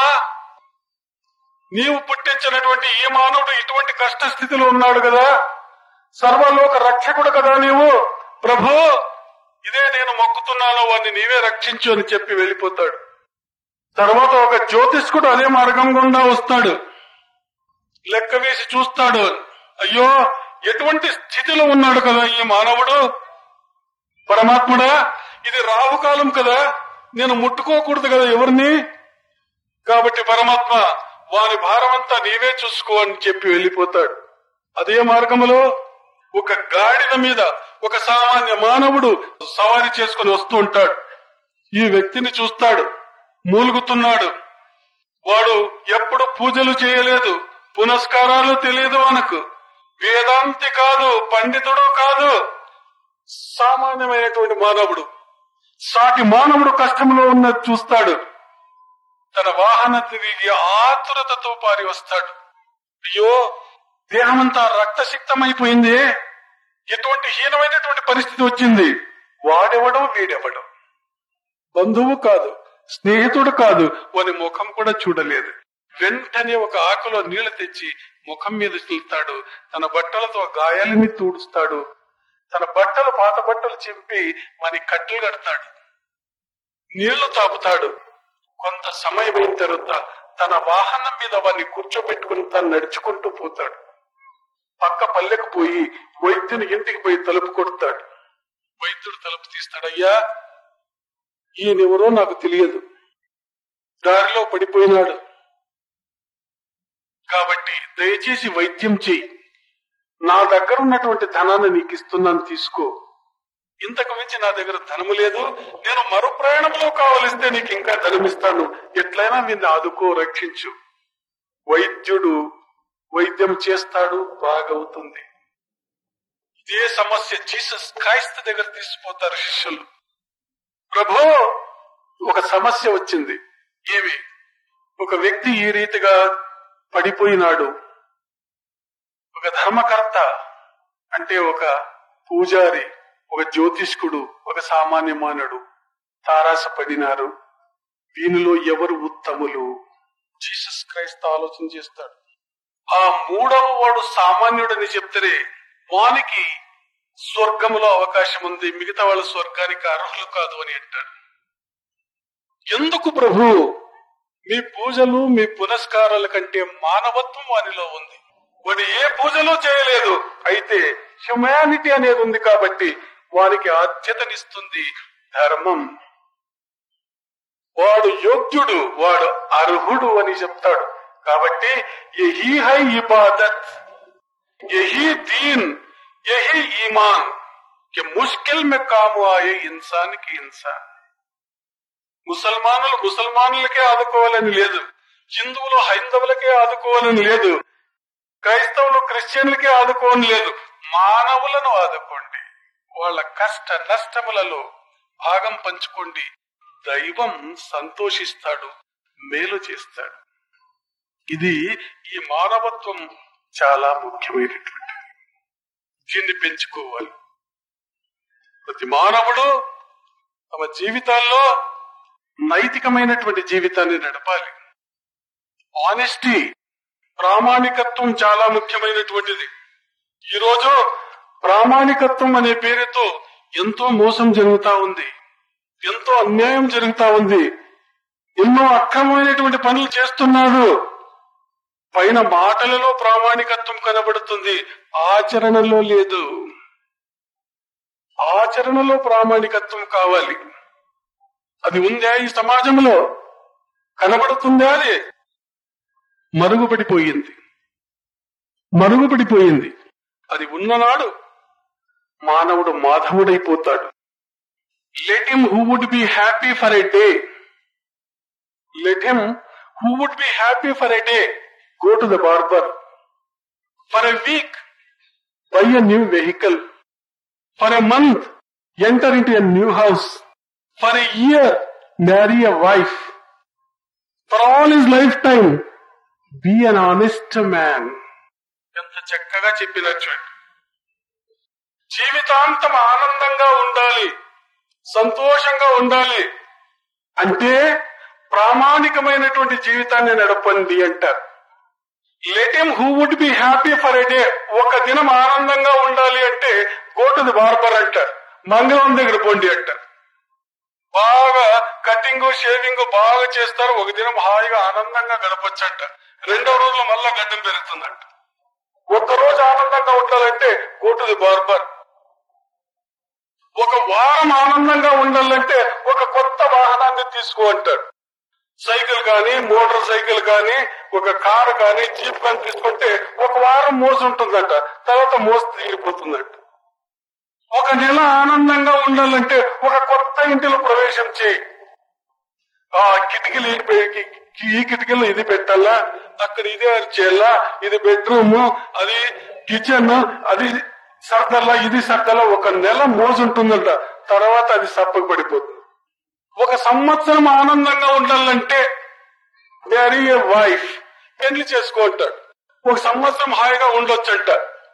నీవు పుట్టించినటువంటి ఈ మానవుడు ఇటువంటి కష్ట స్థితిలో ఉన్నాడు కదా సర్వలోక రక్షకుడు కదా నీవు ప్రభు ఇదే నేను మొక్కుతున్నాను వాడిని నీవే రక్షించు అని చెప్పి వెళ్ళిపోతాడు తర్వాత ఒక జ్యోతిష్కుడు అదే మార్గం గుండా వస్తాడు లెక్క వేసి చూస్తాడు అయ్యో ఎటువంటి స్థితిలో ఉన్నాడు కదా ఈ మానవుడు పరమాత్ముడా ఇది రాహుకాలం కదా నేను ముట్టుకోకూడదు కదా ఎవరిని కాబట్టి పరమాత్మ వారి భారమంతా నీవే చూసుకో అని చెప్పి వెళ్ళిపోతాడు అదే మార్గములో ఒక గాడిద మీద ఒక సామాన్య మానవుడు సవారీ చేసుకుని వస్తూ ఉంటాడు ఈ వ్యక్తిని చూస్తాడు మూలుగుతున్నాడు వాడు ఎప్పుడు పూజలు చేయలేదు పునస్కారాలు తెలియదు మనకు వేదాంతి కాదు పండితుడు కాదు సామాన్యమైనటువంటి మానవుడు సాటి మానవుడు కష్టంలో ఉన్నది చూస్తాడు తన వాహన తిరిగి ఆతురతతో పారి వస్తాడు అయ్యో దేహమంతా రక్తసిక్తమైపోయింది ఎటువంటి హీనమైనటువంటి పరిస్థితి వచ్చింది వాడెవడం వీడెవడం బంధువు కాదు స్నేహితుడు కాదు వాని ముఖం కూడా చూడలేదు వెంటనే ఒక ఆకులో నీళ్లు తెచ్చి ముఖం మీద చల్లుతాడు తన బట్టలతో గాయాలని తూడుస్తాడు తన బట్టలు పాత బట్టలు చింపి వాని కట్టెలు కడతాడు నీళ్లు తాపుతాడు కొంత సమయం అయిన తర్వాత తన వాహనం మీద వాడిని కూర్చోబెట్టుకుని తను నడుచుకుంటూ పోతాడు పక్క పల్లెకు పోయి వైద్యుని ఇంటికి పోయి తలుపు కొడతాడు వైద్యుడు తలుపు తీస్తాడయ్యా ఈయనెవరో నాకు తెలియదు దారిలో పడిపోయినాడు కాబట్టి దయచేసి వైద్యం చెయ్యి నా దగ్గర ఉన్నటువంటి ధనాన్ని నీకు ఇస్తున్నాను తీసుకో ఇంతకు మించి నా దగ్గర ధనము లేదు నేను మరో ప్రయాణంలో కావలిస్తే నీకు ఇంకా ధనమిస్తాను ఎట్లయినా నిన్ను ఆదుకో రక్షించు వైద్యుడు వైద్యం చేస్తాడు బాగవుతుంది ఇదే సమస్య జీసస్ క్రైస్త దగ్గర తీసుకుపోతారు శిష్యులు ప్రభు ఒక సమస్య వచ్చింది ఏమి ఒక వ్యక్తి ఈ రీతిగా పడిపోయినాడు ఒక ధర్మకర్త అంటే ఒక పూజారి ఒక జ్యోతిష్కుడు ఒక సామాన్య మానవుడు తారాస పడినారు దీనిలో ఎవరు ఉత్తములు జీసస్ క్రైస్త ఆలోచన చేస్తాడు ఆ మూడవ వాడు సామాన్యుడని చెప్తే వానికి స్వర్గంలో అవకాశం ఉంది మిగతా వాళ్ళ స్వర్గానికి అర్హులు కాదు అని అంటాడు ఎందుకు ప్రభు మీ పూజలు మీ పునస్కారాల కంటే మానవత్వం వారిలో ఉంది వాడు ఏ పూజలు చేయలేదు అయితే హ్యుమానిటీ అనేది ఉంది కాబట్టి వారికి ఆద్యతనిస్తుంది ధర్మం వాడు యోగ్యుడు వాడు అర్హుడు అని చెప్తాడు కాబట్టి యహీ హై ఇబాదత్ యహీ దీన్ యహీ ఈమాన్ कि मुश्किल में काम आए इंसान की इंसान ముసల్మానులు ముసల్మానులకే ఆదుకోవాలని లేదు హిందువులు హైందవులకే ఆదుకోవాలని లేదు క్రైస్తవులు క్రిస్టియన్లకే ఆదుకోవాలని లేదు మానవులను ఆదుకోండి వాళ్ళ కష్ట నష్టములలో భాగం పంచుకోండి దైవం సంతోషిస్తాడు మేలు చేస్తాడు ఇది ఈ మానవత్వం చాలా ముఖ్యమైనటువంటి దీన్ని పెంచుకోవాలి ప్రతి మానవుడు తమ జీవితాల్లో నైతికమైనటువంటి జీవితాన్ని నడపాలి ఆనెస్టీ ప్రామాణికత్వం చాలా ముఖ్యమైనటువంటిది ఈరోజు ప్రామాణికత్వం అనే పేరుతో ఎంతో మోసం జరుగుతా ఉంది ఎంతో అన్యాయం జరుగుతా ఉంది ఎన్నో అక్రమమైనటువంటి పనులు చేస్తున్నాడు పైన మాటలలో ప్రామాణికత్వం కనబడుతుంది ఆచరణలో లేదు ఆచరణలో ప్రామాణికత్వం కావాలి అది ఉందా ఈ సమాజంలో కనబడుతుందా అది మరుగుపడిపోయింది మరుగుపడిపోయింది అది ఉన్ననాడు మానవుడు మాధవుడైపోతాడు let him who would be happy for a day let him who would be happy for a day go to the barber for a week buy a new vehicle for a month enter into a new house for a year marry a wife for all his life time be an honest man ఎంత చక్కగా చెప్పినచ్చు జీవితాంతం ఆనందంగా ఉండాలి సంతోషంగా ఉండాలి అంటే ప్రామాణికమైనటువంటి జీవితాన్ని నడపండి అంటారు let him who would be happy for a day ఒక దినం ఆనందంగా ఉండాలి అంటే గో టు ది బార్బర్ అంటారు మంగళం దగ్గర పోండి అంటారు బాగా కటింగ్ షేవింగ్ బాగా చేస్తారు ఒక దినం హాయిగా ఆనందంగా గడపొచ్చంట రెండో రోజులు మళ్ళా గడ్డం పెరుగుతుందంట ఒక్క రోజు ఆనందంగా ఉండాలంటే గో టు ది బార్బర్ ఒక వారం ఆనందంగా ఉండాలంటే ఒక కొత్త వాహనాన్ని తీసుకో అంటాడు సైకిల్ కానీ మోటార్ సైకిల్ కానీ ఒక కారు కానీ జీప్ కానీ తీసుకుంటే ఒక వారం మోసు ఉంటుందంట తర్వాత మోసు తీరిపోతుందంట ఒక నెల ఆనందంగా ఉండాలంటే ఒక కొత్త ఇంటిలో ప్రవేశం చేయి ఆ కిటికీలు ఈ పె- ఈ కిటికీలో ఇది పెట్టాలా అక్కడ ఇది చేయాలా ఇది బెడ్రూమ్ అది కిచెన్ అది సర్దల్లా ఇది సర్దల్లా ఒక నెల మోసుంటుందంట తర్వాత అది సప్పకు పడిపోతుంది ఒక సంవత్సరం ఆనందంగా ఉండాలంటే మ్యారీ ఏ వైఫ్ పెళ్లి చేసుకుంటాడు ఒక సంవత్సరం హాయిగా ఉండొచ్చంట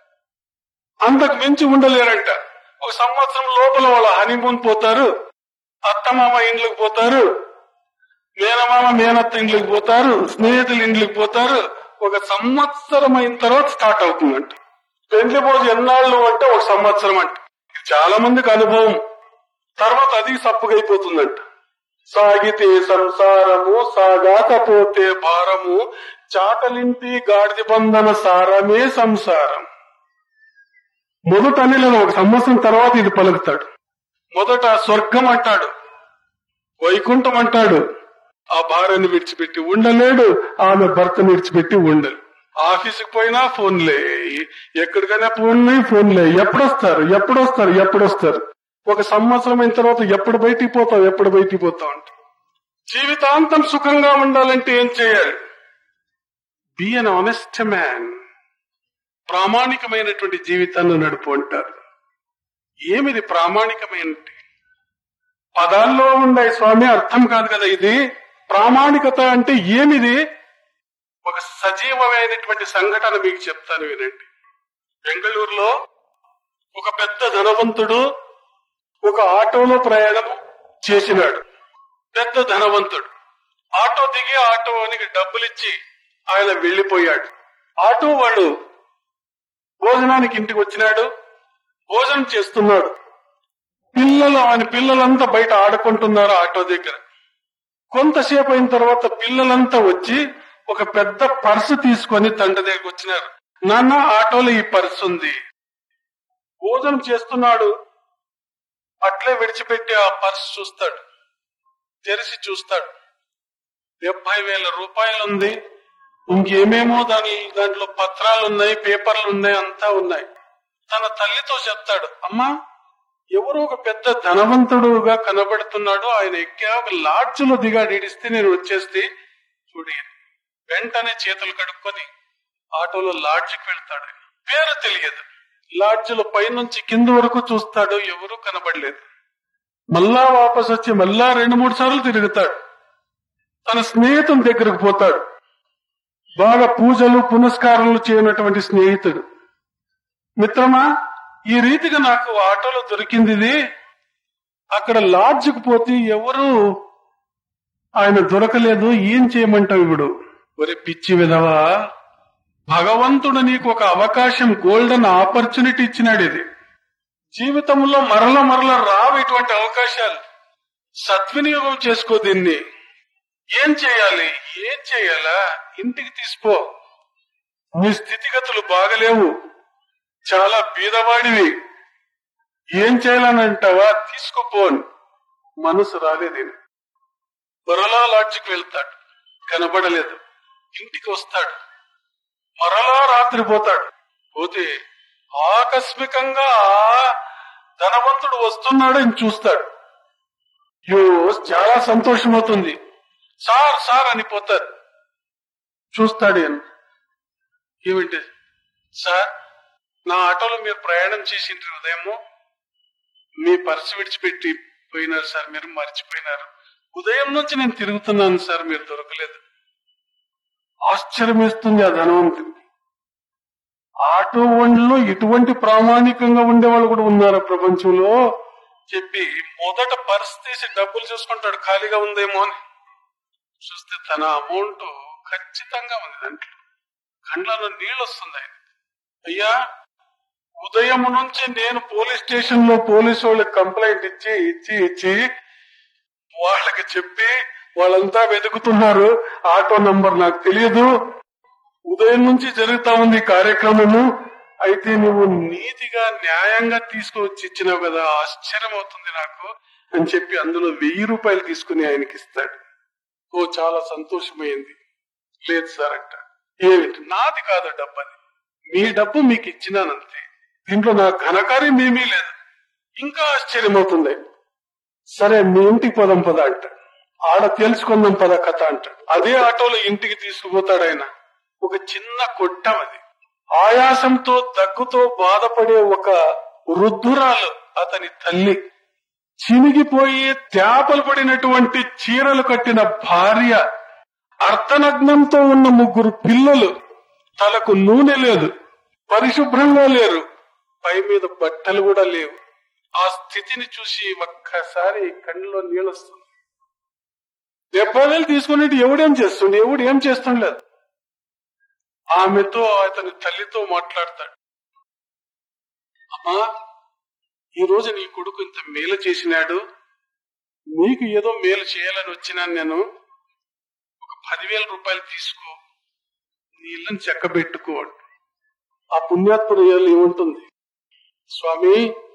అంతకు మించి ఉండలేరంట ఒక సంవత్సరం లోపల వాళ్ళ హనీమూన్ పోతారు అత్తమామ ఇండ్లకు పోతారు మేనమామ మేనత్త ఇండ్లకు పోతారు స్నేహితుల ఇండ్లకు పోతారు ఒక సంవత్సరం అయిన తర్వాత స్టార్ట్ అవుతుందంట పెళ్లి భోజు ఎన్నాళ్ళు అంటే ఒక సంవత్సరం అంట ఇది చాలా మందికి అనుభవం తర్వాత అది సప్పుగైపోతుందంట సాగితే సంసారము సాగాకపోతే భారము చాటలింటి గాడిద బంధన సారమే సంసారం మొదట అనిలను ఒక సంవత్సరం తర్వాత ఇది పలుకుతాడు మొదట స్వర్గం అంటాడు వైకుంఠం అంటాడు ఆ భార్యను విడిచిపెట్టి ఉండలేడు ఆమె భర్తను విడిచిపెట్టి ఉండడు ఆఫీసుకి పోయినా ఫోన్లే ఎక్కడికైనా ఫోన్లే ఫోన్లే ఎప్పుడొస్తారు ఎప్పుడొస్తారు ఎప్పుడొస్తారు ఒక సంవత్సరం అయిన తర్వాత ఎప్పుడు బయటికి పోతావు ఎప్పుడు బయటికి పోతావు అంట జీవితాంతం సుఖంగా ఉండాలంటే ఏం చేయాలి బి అన్ ఆనెస్ట్ మ్యాన్ ప్రామాణికమైనటువంటి జీవితాన్ని నడుపు అంటారు ఏమిది ప్రామాణికమైనది పదాల్లో ఉండే స్వామి అర్థం కాదు కదా ఇది ప్రామాణికత అంటే ఏమిది ఒక సజీవమైనటువంటి సంఘటన మీకు చెప్తాను వినండి బెంగళూరులో ఒక పెద్ద ధనవంతుడు ఒక ఆటోలో ప్రయాణం చేసినాడు పెద్ద ధనవంతుడు ఆటో దిగి ఆటోనికి డబ్బులు ఇచ్చి ఆయన వెళ్లిపోయాడు ఆటో వాడు భోజనానికి ఇంటికి వచ్చినాడు భోజనం చేస్తున్నాడు పిల్లలు ఆయన పిల్లలంతా బయట ఆడుకుంటున్నారు ఆటో దగ్గర కొంతసేపు అయిన తర్వాత పిల్లలంతా వచ్చి ఒక పెద్ద పర్సు తీసుకొని తండ్రి దగ్గరికి వచ్చినారు నాన్న ఆటోలో ఈ పర్సు ఉంది భోజనం చేస్తున్నాడు అట్లే విడిచిపెట్టి ఆ పర్సు చూస్తాడు తెరిచి చూస్తాడు డెబ్బై వేల రూపాయలు ఉంది ఇంకేమేమో దాని దాంట్లో పత్రాలు ఉన్నాయి పేపర్లు ఉన్నాయి అంతా ఉన్నాయి తన తల్లితో చెప్తాడు అమ్మా ఎవరో ఒక పెద్ద ధనవంతుడుగా కనబడుతున్నాడు ఆయన ఎక్కా ఒక లాడ్జ్లో దిగాడు ఇడిస్తే నేను వచ్చేస్తే చూడి వెంటనే చేతులు కడుక్కొని ఆటోలో లాడ్జికి వెళ్తాడు ఆయన. పేరు తెలియదు లాడ్జిలో పైనుంచి కింద వరకు చూస్తాడు ఎవరూ కనబడలేదు మళ్ళా వాపస్ వచ్చి మళ్ళా రెండు మూడు సార్లు తిరుగుతాడు తన స్నేహితుని దగ్గరకు పోతాడు బాగా పూజలు పునస్కారాలు చేయనటువంటి స్నేహితుడు మిత్రమా ఈ రీతిగా నాకు ఆటోలో దొరికింది ఇది అక్కడ లాడ్జ్కి పోతే ఎవరు ఆయన దొరకలేదు ఏం చేయమంటావు ఇప్పుడు ఒరే పిచ్చి విధవా భగవంతుడు నీకు ఒక అవకాశం గోల్డెన్ ఆపర్చునిటీ ఇచ్చినాడు ఇది జీవితంలో మరల మరల రావు ఇటువంటి అవకాశాలు సద్వినియోగం చేసుకో దీన్ని ఏం చేయాలి ఏం చేయాలా ఇంటికి తీసుకో నీ స్థితిగతులు బాగలేవు చాలా బీదవాడివి ఏం చేయాలని అంటావా తీసుకుపోను మనసు రాలేదు ఈయన. మరలా లాడ్జికి వెళ్తాడు కనబడలేదు ఇంటికి వస్తాడు మరలా రాత్రి పోతాడు పోతే ఆకస్మికంగా ధనవంతుడు వస్తున్నాడు అని చూస్తాడు యో చాలా సంతోషం అవుతుంది సార్ సార్ అని పోతారు చూస్తాడు ఈయన. ఏమిటి సార్ నా ఆటోలో మీరు ప్రయాణం చేసిండ్రు ఉదయము మీ పర్సు విడిచిపెట్టి పోయినారు సార్ మీరు మర్చిపోయినారు ఉదయం నుంచి నేను తిరుగుతున్నాను సార్ మీరు దొరకలేదు ఆశ్చర్యం వేస్తుంది ఆ ధనవంతుని ఆటో వండ్లో ఇటువంటి ప్రామాణికంగా ఉండేవాళ్ళు కూడా ఉన్నారు ప్రపంచంలో చెప్పి మొదట పర్స్ తీసి డబ్బులు చూసుకుంటాడు ఖాళీగా ఉందేమో అని చూస్తే తన అమౌంట్ ఖచ్చితంగా ఉంది దాంట్లో కండ్లలో నీళ్ళు వస్తుంది ఆయన అయ్యా ఉదయం నుంచి నేను పోలీస్ స్టేషన్ లో పోలీసు వాళ్ళకి కంప్లైంట్ ఇచ్చి ఇచ్చి ఇచ్చి వాళ్ళకి చెప్పి వాళ్ళంతా వెతుకుతున్నారు ఆటో నంబర్ నాకు తెలియదు ఉదయం నుంచి జరుగుతా ఉంది ఈ కార్యక్రమము అయితే నువ్వు నీతిగా న్యాయంగా తీసుకువచ్చి ఇచ్చినావు కదా ఆశ్చర్యం అవుతుంది నాకు అని చెప్పి అందులో వెయ్యి రూపాయలు తీసుకుని ఆయనకి ఇస్తాడు ఓ చాలా సంతోషమైంది లేదు సార్ అంట ఏమిటి నాది కాదు డబ్బు అది మీ డబ్బు మీకు ఇచ్చినానంతే దీంట్లో నా ఘనకార్యం ఏమీ లేదు ఇంకా ఆశ్చర్యమవుతుంది సరే మీ ఇంటికి పోదాం పద అంట ఆడ తెలుసుకుందాం పద కథ అంటాడు అదే ఆటోలో ఇంటికి తీసుకుపోతాడు ఆయన ఒక చిన్న కొట్టం అది ఆయాసంతో దగ్గుతో బాధపడే ఒక వృద్ధురాలు అతని తల్లి చినిగిపోయి తేపలు పడినటువంటి చీరలు కట్టిన భార్య అర్ధనగ్నంతో ఉన్న ముగ్గురు పిల్లలు తలకు నూనె లేదు పరిశుభ్రంగా లేరు పై మీద బట్టలు కూడా లేవు ఆ స్థితిని చూసి ఒక్కసారి కళ్ళలో నీళ్ళు వస్తుంది డెబ్బై వేలు తీసుకునేది ఎవడేం చేస్తుండే ఎవడు ఏం చేస్తుండలేదు ఆమెతో అతని తల్లితో మాట్లాడతాడు అమ్మా ఈ రోజు నీ కొడుకు ఇంత మేలు చేసినాడు నీకు ఏదో మేలు చేయాలని వచ్చినాను నేను ఒక పదివేల రూపాయలు తీసుకో నీ ఇల్లుని చెక్కబెట్టుకో అంటూ. ఆ పుణ్యాత్ముడు ఏముంటుంది స్వామి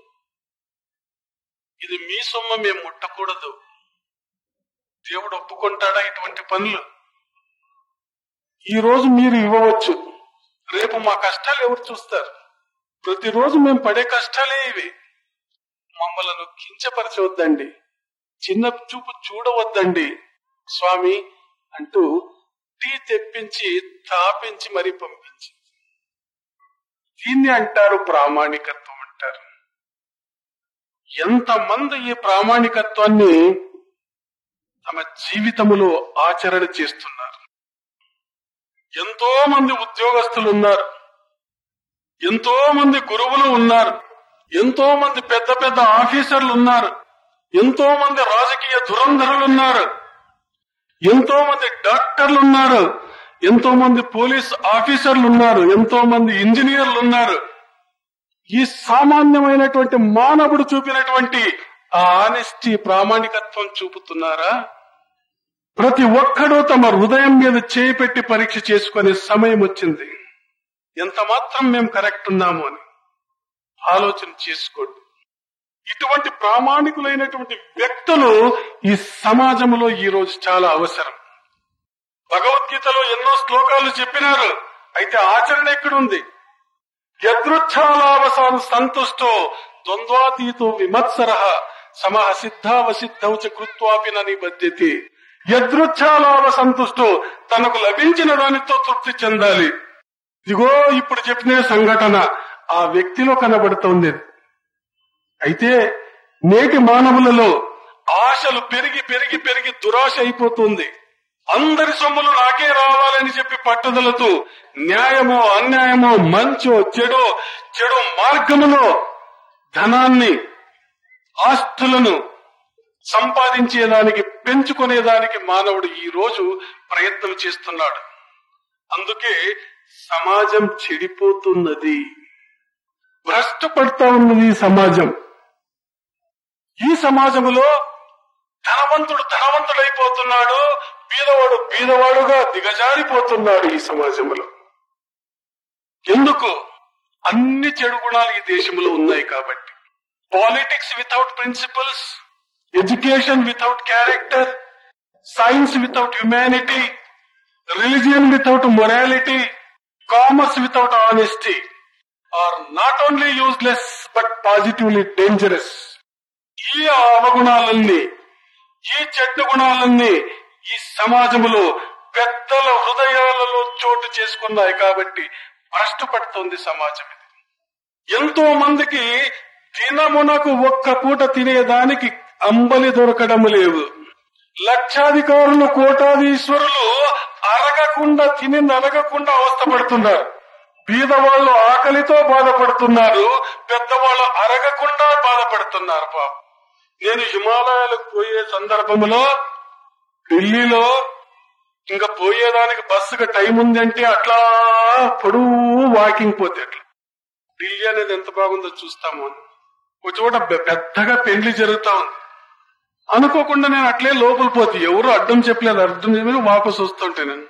ఇది మీ సొమ్మ మేము ముట్టకూడదు దేవుడు ఒప్పుకుంటాడా ఇటువంటి పనులు ఈ రోజు మీరు ఇవ్వవచ్చు రేపు మా కష్టాలు ఎవరు చూస్తారు ప్రతిరోజు మేము పడే కష్టాలే ఇవి మమ్మలను కించపరచవద్దండి చిన్న చూపు చూడవద్దండి స్వామి అంటూ టీ తెప్పించి తాపించి మరీ పంపించి దీన్ని అంటారు ప్రామాణికత్వం అంటారు ఎంతమంది ఈ ప్రామాణికత్వాన్ని తమ జీవితములో ఆచరణ చేస్తున్నారు ఎంతో మంది ఉద్యోగస్తులు ఉన్నారు ఎంతో మంది గురువులు ఉన్నారు ఎంతో మంది పెద్ద పెద్ద ఆఫీసర్లు ఉన్నారు ఎంతో మంది రాజకీయ దురంధరులు ఉన్నారు ఎంతో మంది డాక్టర్లు ఉన్నారు ఎంతో మంది పోలీస్ ఆఫీసర్లు ఉన్నారు ఎంతో మంది ఇంజనీర్లు ఉన్నారు ఈ సామాన్యమైనటువంటి మానవుడు చూపినటువంటి ఆ ఆనెస్టీ ప్రామాణికత్వం చూపుతున్నారా ప్రతి ఒక్కడూ తమ హృదయం మీద చేయి పెట్టి పరీక్ష చేసుకునే సమయం వచ్చింది ఎంత మాత్రం మేము కరెక్ట్ ఉన్నాము అని ఆలోచన చేసుకోండి ఇటువంటి ప్రామాణికులైనటువంటి వ్యక్తులు ఈ సమాజంలో ఈ రోజు చాలా అవసరం భగవద్గీతలో ఎన్నో శ్లోకాలు చెప్పినారు అయితే ఆచరణ ఎక్కడుంది యదృచ్ఛాలావసాన్ సంతుష్టో ద్వంద్వాతీతో విమత్సర సమహ సిద్ధావసిద్ధౌ చ కృత్వాపి నిబద్ధ్యతి యదృచ్ఛాలాభ సంతుష్టో తనకు లభించిన దానితో తృప్తి చెందాలి ఇదిగో ఇప్పుడు చెప్పిన సంఘటన ఆ వ్యక్తిలో కనబడుతోంది అయితే నేటి మానవులలో ఆశలు పెరిగి పెరిగి పెరిగి దురాశ అయిపోతుంది అందరి సొమ్ములు నాకే రావాలని చెప్పి పట్టుదలతో న్యాయమో అన్యాయమో మంచో చెడో చెడు మార్గములో ధనాన్ని ఆస్తులను సంపాదించేదానికి పెంచుకునేదానికి మానవుడు ఈ రోజు ప్రయత్నం చేస్తున్నాడు అందుకే సమాజం చెడిపోతున్నది భ్రష్టు పడుతా ఉన్నది ఈ సమాజం ఈ సమాజంలో ధనవంతుడు ధనవంతుడైపోతున్నాడు బీదవాడు బీదవాడుగా దిగజారిపోతున్నాడు ఈ సమాజంలో ఎందుకు అన్ని చెడు గుణాలు ఈ దేశంలో ఉన్నాయి కాబట్టి politics without principles education without character science without humanity religion without morality commerce without honesty are not only useless but positively dangerous ఈ అవగుణాలన్నీ ఈ చెడ్డ గుణాలన్నీ ఈ సమాజంలో పెద్దల హృదయాలలో చోటు చేసుకున్నాయి కాబట్టి భ్రష్టపడుతోంది సమాజం ఇది ఎంతో మందికి దినమునకు ఒక్క పూట తినేదానికి అంబలి దొరకడం లేదు లక్షాధికారులు కోటాధీశ్వరులు అరగకుండా తిని నరగకుండా అవస్థపడుతున్నారు బీదవాళ్ళు ఆకలితో బాధపడుతున్నారు పెద్దవాళ్ళు అరగకుండా బాధపడుతున్నారు పాపం నేను హిమాలయాలకు పోయే సందర్భంలో ఢిల్లీలో ఇంకా పోయేదానికి బస్సుకి టైం ఉందంటే అట్లా పొడువు వాకింగ్ పోతే అట్లా ఢిల్లీ అనేది ఎంత బాగుందో చూస్తాము అని ఒక చోట పె- పెద్దగా పెళ్లి జరుగుతా ఉంది అనుకోకుండా నేను అట్లే లోపల పోతే ఎవరు అడ్డం చెప్పలేదు అర్థం చెప్పి వాపసు వస్తుంటే నేను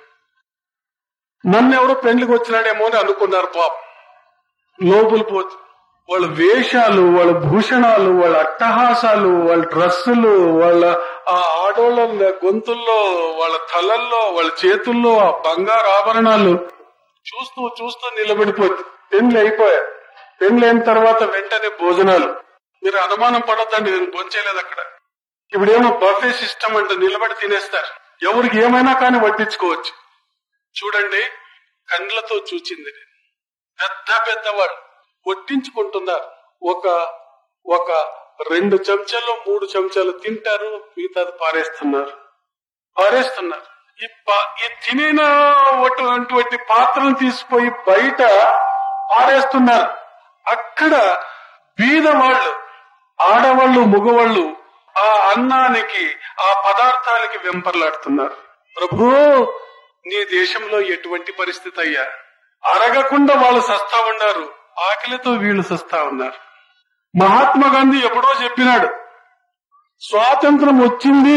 నన్ను ఎవరో పెళ్లికి వచ్చినాడేమో అని అనుకున్నారు పాపం లోపల పోతే వాళ్ళ వేషాలు వాళ్ళ భూషణాలు వాళ్ళ అట్టహాసాలు వాళ్ళ డ్రెస్సులు వాళ్ళ ఆ ఆడోళ్ళ గొంతుల్లో వాళ్ళ తలల్లో వాళ్ళ చేతుల్లో ఆ బంగారు ఆభరణాలు చూస్తూ చూస్తూ నిలబడిపోతుంది పెళ్లి అయిపోయా పెళ్లి అయిన తర్వాత వెంటనే భోజనాలు మీరు అనుమానం పడొద్దండి నేను భోంచేయలేదు అక్కడ ఇప్పుడేమో బఫే సిస్టమ్ అంటే నిలబడి తినేస్తారు ఎవరికి ఏమైనా కానీ వడ్డించుకోవచ్చు చూడండి కండ్లతో చూచింది నేను పెద్ద పెద్దవాళ్ళు వడ్డించుకుంటున్నారు ఒక ఒక రెండు చెంచాలు మూడు చెంచాలు తింటారు మిగతాది పారేస్తున్నారు పారేస్తున్నారు ఈ పా- ఈ తినిన అటువంటి పాత్రను తీసుకుపోయి బయట పారేస్తున్నారు అక్కడ బీద వాళ్ళు ఆడవాళ్ళు మగవాళ్ళు ఆ అన్నానికి ఆ పదార్థాలకి వెంపర్లాడుతున్నారు ప్రభు నీ దేశంలో ఎటువంటి పరిస్థితి అయ్యా అరగకుండా వాళ్ళు సస్తా ఉన్నారు ఆకలితో వీళ్ళు సస్తా ఉన్నారు మహాత్మా గాంధీ ఎప్పుడో చెప్పినాడు స్వాతంత్రం వచ్చింది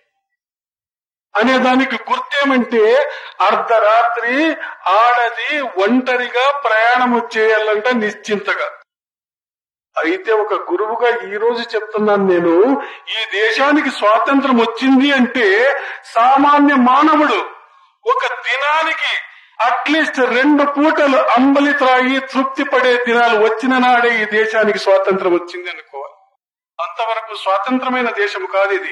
అనే దానికి గుర్తేమంటే అర్ధరాత్రి ఆడది ఒంటరిగా ప్రయాణం చేయాలంట నిశ్చింతగా అయితే ఒక గురువుగా ఈ రోజు చెప్తున్నాను నేను ఈ దేశానికి స్వాతంత్రం వచ్చింది అంటే సామాన్య మానవుడు ఒక దినానికి అట్లీస్ట్ రెండు పూటలు అంబలి త్రాగి తృప్తి పడే దినాలు వచ్చిన నాడే ఈ దేశానికి స్వాతంత్రం వచ్చింది అనుకోవాలి అంతవరకు స్వాతంత్రమైన దేశం కాదు ఇది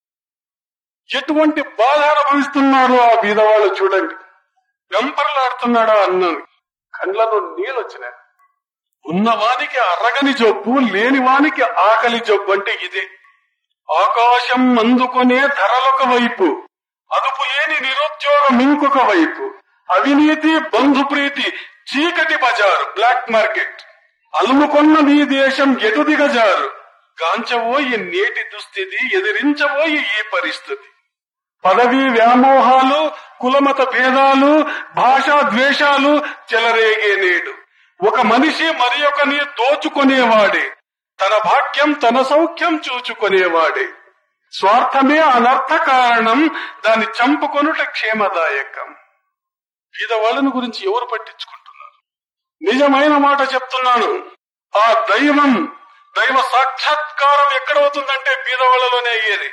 ఎటువంటి బాధ అనుభవిస్తున్నారు ఆ బీదవాళ్ళు చూడండి వెంపర్లాడుతున్నాడా అన్నాను కళ్ళలో నీళ్ళు వచ్చినాయి ఉన్నవానికి అరగని జబ్బు లేని వానికి ఆకలి జబ్బు అంటే ఇదే ఆకాశం అందుకునే ధరలొక వైపు అదుపు లేని నిరుద్యోగం ఇంకొక వైపు అవినీతి బంధుప్రీతి చీకటి బజారు బ్లాక్ మార్కెట్ అలుముకొన్న నీ దేశం ఎటు దిగజారు గాంచబోయి నేటి దుస్థితి ఎదిరించబోయి ఈ పరిస్థితి పదవీ వ్యామోహాలు కులమత భేదాలు భాషా ద్వేషాలు చెలరేగే నేడు ఒక మనిషి మరి ఒకని దోచుకునేవాడే తన భాగ్యం తన సౌఖ్యం చూచుకునేవాడే స్వార్థమే అనర్థ కారణం దాన్ని చంపుకొనుట క్షేమదాయకం వాళ్ళని గురించి ఎవరు పట్టించుకుంటున్నారు నిజమైన మాట చెప్తున్నాను ఆ దైవం దైవ సాక్షాత్కారం ఎక్కడవుతుందంటే బీదవాళ్ళలోనే అయ్యేది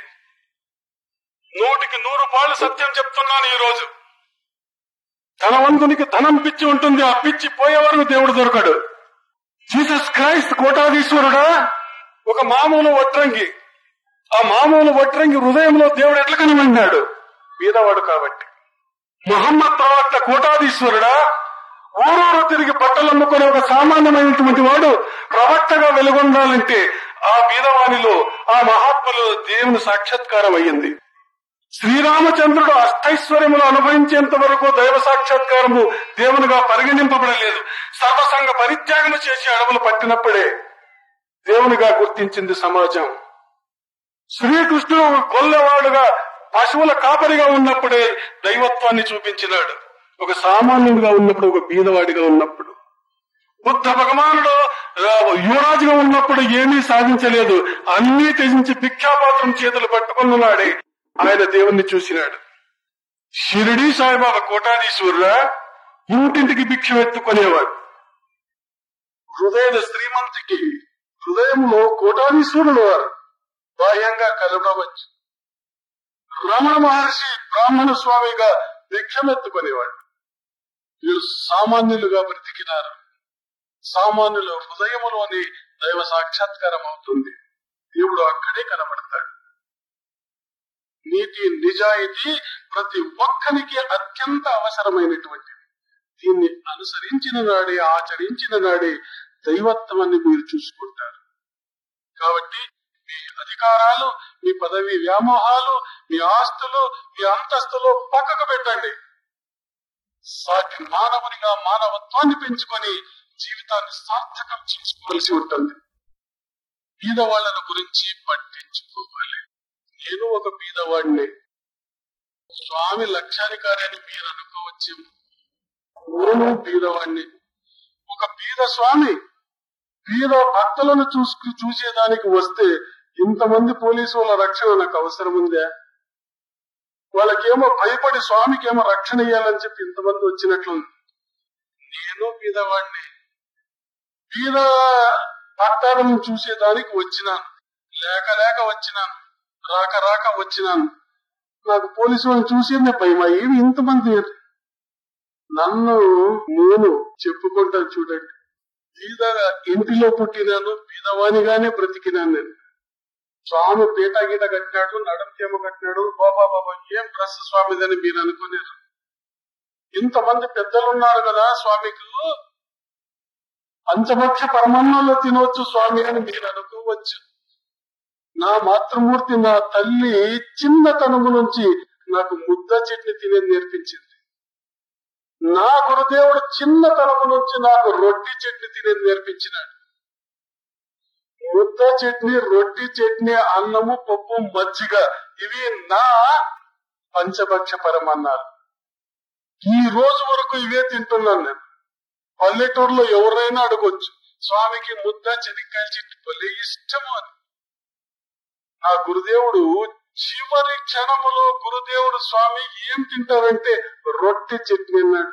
నూటికి నూరు పాళ్ళు సత్యం చెప్తున్నాను ఈ రోజు ధనవంతునికి ధనం పిచ్చి ఉంటుంది ఆ పిచ్చి పోయే వరకు దేవుడు దొరకడు జీసస్ క్రైస్ట్ కోటాధీశ్వరుడా ఒక మామూలు వడ్రంగి ఆ మామూలు వడ్రంగి హృదయంలో దేవుడు ఎట్లా కనమన్నాడు బీదవాడు కాబట్టి ముహమ్మద్ ప్రవక్త కోటాధీశ్వరుడా ఊరూరు తిరిగి బట్టలు అమ్ముకునే ఒక సామాన్యమైనటువంటి వాడు ప్రవక్తగా వెలుగొందాలంటే ఆ బీదవాణిలో ఆ మహాత్ములో దేవుని సాక్షాత్కారం అయ్యింది శ్రీరామచంద్రుడు అష్టైశ్వర్యములు అనుభవించేంత వరకు దైవ సాక్షాత్కారము దేవునిగా పరిగణింపబడలేదు సర్వసంగ పరిత్యాగము చేసి అడవులు పట్టినప్పుడే దేవునిగా గుర్తించింది సమాజం శ్రీకృష్ణుడు ఒక గొల్లవాడుగా పశువుల కాపరిగా ఉన్నప్పుడే దైవత్వాన్ని చూపించినాడు ఒక సామాన్యుడిగా ఉన్నప్పుడు ఒక బీదవాడిగా ఉన్నప్పుడు బుద్ధ భగవానుడు ఆ, యువరాజుగా ఉన్నప్పుడు ఏమీ సాధించలేదు అన్నీ త్యజించి భిక్షాపాత్రం చేతులు పట్టుకున్నాడే ఆయన దేవుణ్ణి చూసినాడు షిరిడి సాయిబాబా కోటాధీశ్వరురా ఇంటింటికి భిక్ష ఎత్తుకునేవాడు హృదయ శ్రీమంతికి హృదయంలో కోటాధీశ్వరుడు వారు బాహ్యంగా కలవవచ్చు రమణ మహర్షి బ్రాహ్మణ స్వామిగా భిక్షమెత్తుకునేవాడు వీళ్ళు సామాన్యులుగా బ్రతికినారు సామాన్యుల హృదయములోని దైవ సాక్షాత్కారం అవుతుంది దేవుడు అక్కడే కనబడతాడు నీతి నిజాయితీ ప్రతి ఒక్కరికి అత్యంత అవసరమైనటువంటిది దీన్ని అనుసరించిన నాడే ఆచరించిన నాడే దైవత్వాన్ని మీరు చూసుకుంటారు కాబట్టి మీ అధికారాలు మీ పదవి వ్యామోహాలు మీ ఆస్తులు మీ అంతస్తులు పక్కకు పెట్టండి సాటి మానవునిగా మానవత్వాన్ని పెంచుకొని జీవితాన్ని సార్థకం చేసుకోవాల్సి ఉంటుంది బీదవాళ్లను గురించి పట్టించుకోవాలి నేను ఒక బీదవాడిని స్వామి లక్షాధికారి అని మీరు అనుకోవచ్చు నేను బీదవాడిని ఒక బీద స్వామి బీద భక్తులను చూసుకు చూసేదానికి వస్తే ఇంతమంది పోలీసు వాళ్ళ రక్షణ నాకు అవసరం ఉందా వాళ్ళకేమో భయపడి స్వామికేమో రక్షణ ఇయ్యాలని చెప్పి ఇంతమంది వచ్చినట్లుంది నేను బీదవాడిని బీద భక్తాలను చూసేదానికి వచ్చినాను లేక లేక వచ్చినాను రాక రాక వచ్చినాను నాకు పోలీసు వాళ్ళని చూసేదే భయం ఏమి ఇంతమంది నన్ను నేను చెప్పుకుంటాను చూడండి బీద ఇంటిలో పుట్టినాను బీదవానిగానే బ్రతికినాను నేను స్వామి పీట గీట కట్టినాడు నడం చేమ కట్టినాడు బాబా బాబా ఏం డ్రెస్ స్వామిదని మీరు అనుకునేరు ఇంతమంది పెద్దలు ఉన్నారు కదా స్వామికి పంచభక్ష పరమాన్నంలో తినవచ్చు స్వామి అని మీరు అనుకోవచ్చు నా మాతృమూర్తి నా తల్లి చిన్నతనము నుంచి నాకు ముద్ద చెట్ని తినే నేర్పించింది నా గురుదేవుడు చిన్నతనము నుంచి నాకు రొట్టి చట్నీ తినేది నేర్పించినాడు ముద్ద చట్నీ రొట్టి చట్నీ అన్నము పప్పు మజ్జిగ ఇవి నా పంచభక్ష పరమన్నారు ఈ రోజు వరకు ఇవే తింటున్నాను నేను పల్లెటూరులో ఎవరైనా అడగొచ్చు స్వామికి ముద్ద చెనిక్కాయ చెట్టు భలే ఇష్టము అని నా గురుదేవుడు చివరి క్షణములో గురుదేవుడు స్వామి ఏం తింటారంటే రొట్టె చట్నీ అన్నాడు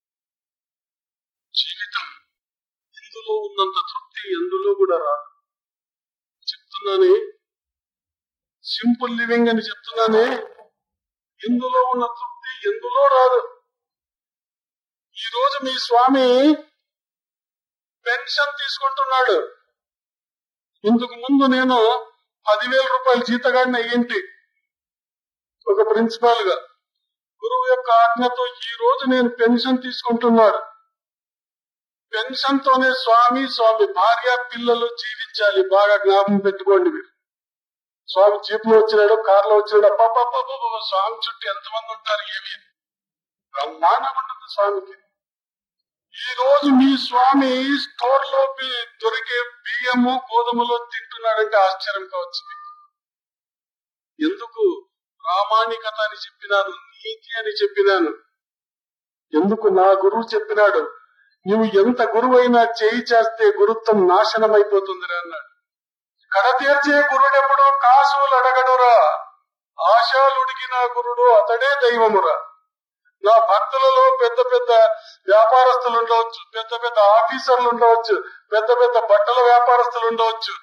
జీవితం ఇందులో ఉన్నంత తృప్తి ఎందులో కూడా రాదు చెప్తున్నానే సింపుల్ లివింగ్ అని చెప్తున్నానే ఇందులో ఉన్న తృప్తి ఎందులో రాదు ఈ రోజు మీ స్వామి పెన్షన్ తీసుకుంటున్నాడు ఇందుకు ముందు నేను పదివేల రూపాయల జీతగాడిని అయ్యింటి ఒక ప్రిన్సిపాల్ గా గురువు యొక్క ఆజ్ఞతో ఈ రోజు నేను పెన్షన్ తీసుకుంటున్నాడు పెన్షన్ తోనే స్వామి స్వామి భార్య పిల్లలు జీవించాలి బాగా జ్ఞాపకం పెట్టుకోండి మీరు స్వామి జీప్ లో వచ్చినాడు కార్ లో వచ్చినాడు అబ్బాబ్బాబ్బా స్వామి చుట్టూ ఎంతమంది ఉంటారు ఏమి బ్రహ్మాండం ఉంటుంది స్వామికి ఈ రోజు మీ స్వామి స్టోర్ లో బి- దొరికే బియ్యము గోధుమలో తింటున్నాడంటే ఆశ్చర్యం కావచ్చు మీకు. ఎందుకు ప్రామాణికత అని చెప్పినాను నీతి అని చెప్పినాను ఎందుకు నా గురువు చెప్పినాడు నువ్వు ఎంత గురువు అయినా చేయి చేస్తే గురుత్వం నాశనం అయిపోతుందిరా అన్నాడు కడ తీర్చే గురుడెప్పుడు కాసులు అడగడురా ఆశాలుడిగిన గురుడు అతడే దైవమురా నా భక్తులలో పెద్ద పెద్ద వ్యాపారస్తులు ఉండవచ్చు పెద్ద పెద్ద ఆఫీసర్లు ఉండవచ్చు పెద్ద పెద్ద బట్టల వ్యాపారస్తులు ఉండవచ్చు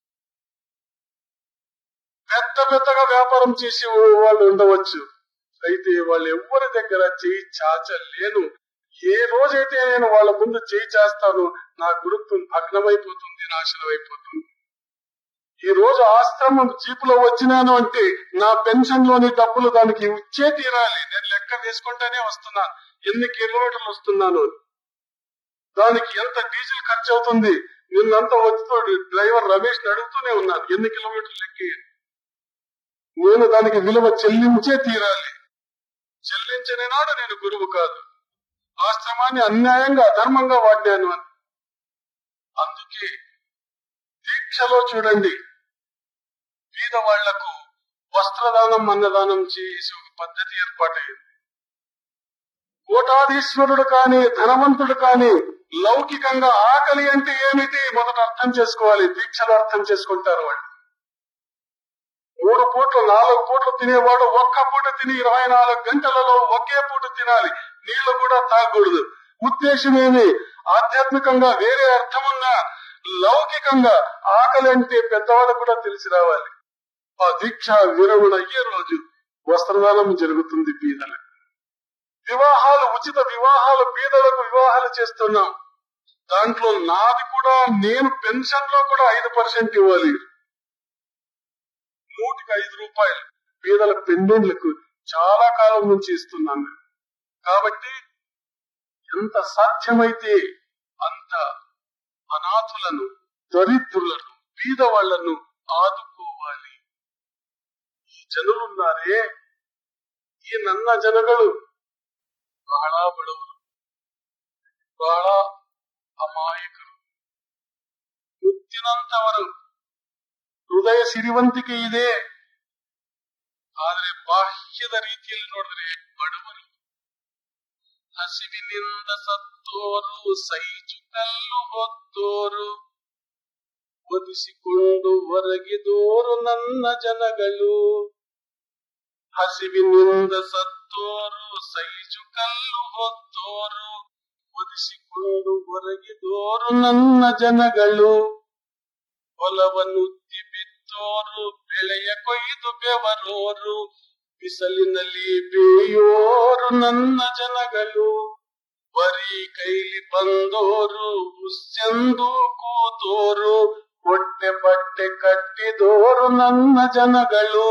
పెద్ద పెద్దగా వ్యాపారం చేసే వాళ్ళు ఉండవచ్చు అయితే వాళ్ళు ఎవరి దగ్గర చేయి చాచలేను ఏ రోజైతే నేను వాళ్ళ ముందు చేయి చేస్తాను నా గురుత్వం భగ్నమైపోతుంది నాశనం అయిపోతుంది ఈ రోజు ఆశ్రమం జీపులో వచ్చినాను అంటే నా పెన్షన్ లోని డబ్బులు దానికి ఇచ్చే తీరాలి నేను లెక్క వేసుకుంటూనే వస్తున్నాను ఎన్ని కిలోమీటర్లు వస్తున్నాను అని. దానికి ఎంత డీజిల్ ఖర్చు అవుతుంది నిన్నంతా వచ్చుతో డ్రైవర్ రమేష్ అడుగుతూనే ఉన్నాను ఎన్ని కిలోమీటర్లు ఎక్కి నేను దానికి విలువ చెల్లించే తీరాలి చెల్లించని నాడు నేను గురువు కాదు ఆశ్రమాన్ని అన్యాయంగా అధర్మంగా వాడినాను అని అందుకే దీక్షలో చూడండి బీద వాళ్లకు వస్త్రదానం అన్నదానం చేసి ఒక పద్ధతి ఏర్పాటైంది కోటాధీశ్వరుడు కాని ధనవంతుడు కాని లౌకికంగా ఆకలి అంటే ఏమిటి మొదట అర్థం చేసుకోవాలి దీక్షలు అర్థం చేసుకుంటారు వాళ్ళు మూడు పూట్లు నాలుగు పూట్లు తినేవాడు ఒక్క పూట తిని ఇరవై నాలుగు గంటలలో ఒకే పూట తినాలి నీళ్లు కూడా తాగకూడదు ఉద్దేశం ఏమి ఆధ్యాత్మికంగా వేరే అర్థమున్నా లౌకికంగా ఆకలి అంటే పెద్దవాళ్ళకు కూడా తెలిసి రావాలి ఆ దీక్ష విరమణ అయ్యే రోజు వస్త్రదానం జరుగుతుంది బీదలకు వివాహాలు ఉచిత వివాహాలు బీదలకు వివాహాలు చేస్తున్నాం దాంట్లో నాది కూడా నేను పెన్షన్ లో కూడా ఐదు పర్సెంట్ ఇవ్వాలి నూటికి ఐదు రూపాయలు పేదల పెండెంట్లకు చాలా కాలం నుంచి ఇస్తున్నాను నేను. కాబట్టి ఎంత సాధ్యమైతే అంత అనాథులను దరిద్రులను బీదవాళ్లను ఆదుకోవాలి ఈ జనులున్నారే ఈ నన్న ಜನಗಳು ಬಹಳ ಬಡವರು ಬಹಳ ಅಮಾಯಕರು ಮುತ್ತಿನಂತವರು ಹೃದಯ ಸಿರಿವಂತಿಕೆ ಇದೆ ಆದ್ರೆ ಬಾಹ್ಯದ ರೀತಿಯಲ್ಲಿ ನೋಡಿದ್ರೆ ಬಡವರು ಹಸಿವಿನಿಂದ ಸತ್ತೋರು ಸೈಜು ಕಲ್ಲು ಹೊತ್ತೋರು ಒದಿಸಿಕೊಂಡು ಹೊರಗಿದೋರು ನನ್ನ ಜನಗಳು ಹಸಿವಿನಿಂದ ಸತ್ತೋರು ಸೈಜು ಕಲ್ಲು ಹೊತ್ತೋರು ಒದಿಸಿಕೊಂಡು ಹೊರಗಿದೋರು ನನ್ನ ಜನಗಳು ಹೊಲವನ್ನುತ್ತಿ ಬಿತ್ತೋರು ಬೆಳೆಯ ಕೊಯ್ದು ಬೆವರೋರು ಬಿಸಲಿನಲ್ಲಿ ಬೇಯೋರು ನನ್ನ ಜನಗಳು ಬರೀ ಕೈಲಿ ಬಂದೋರು ಹುಸ್ಸೆಂದು ಕೂತೋರು ಹೊಟ್ಟೆ ಬಟ್ಟೆ ಕಟ್ಟಿದೋರು ನನ್ನ ಜನಗಳು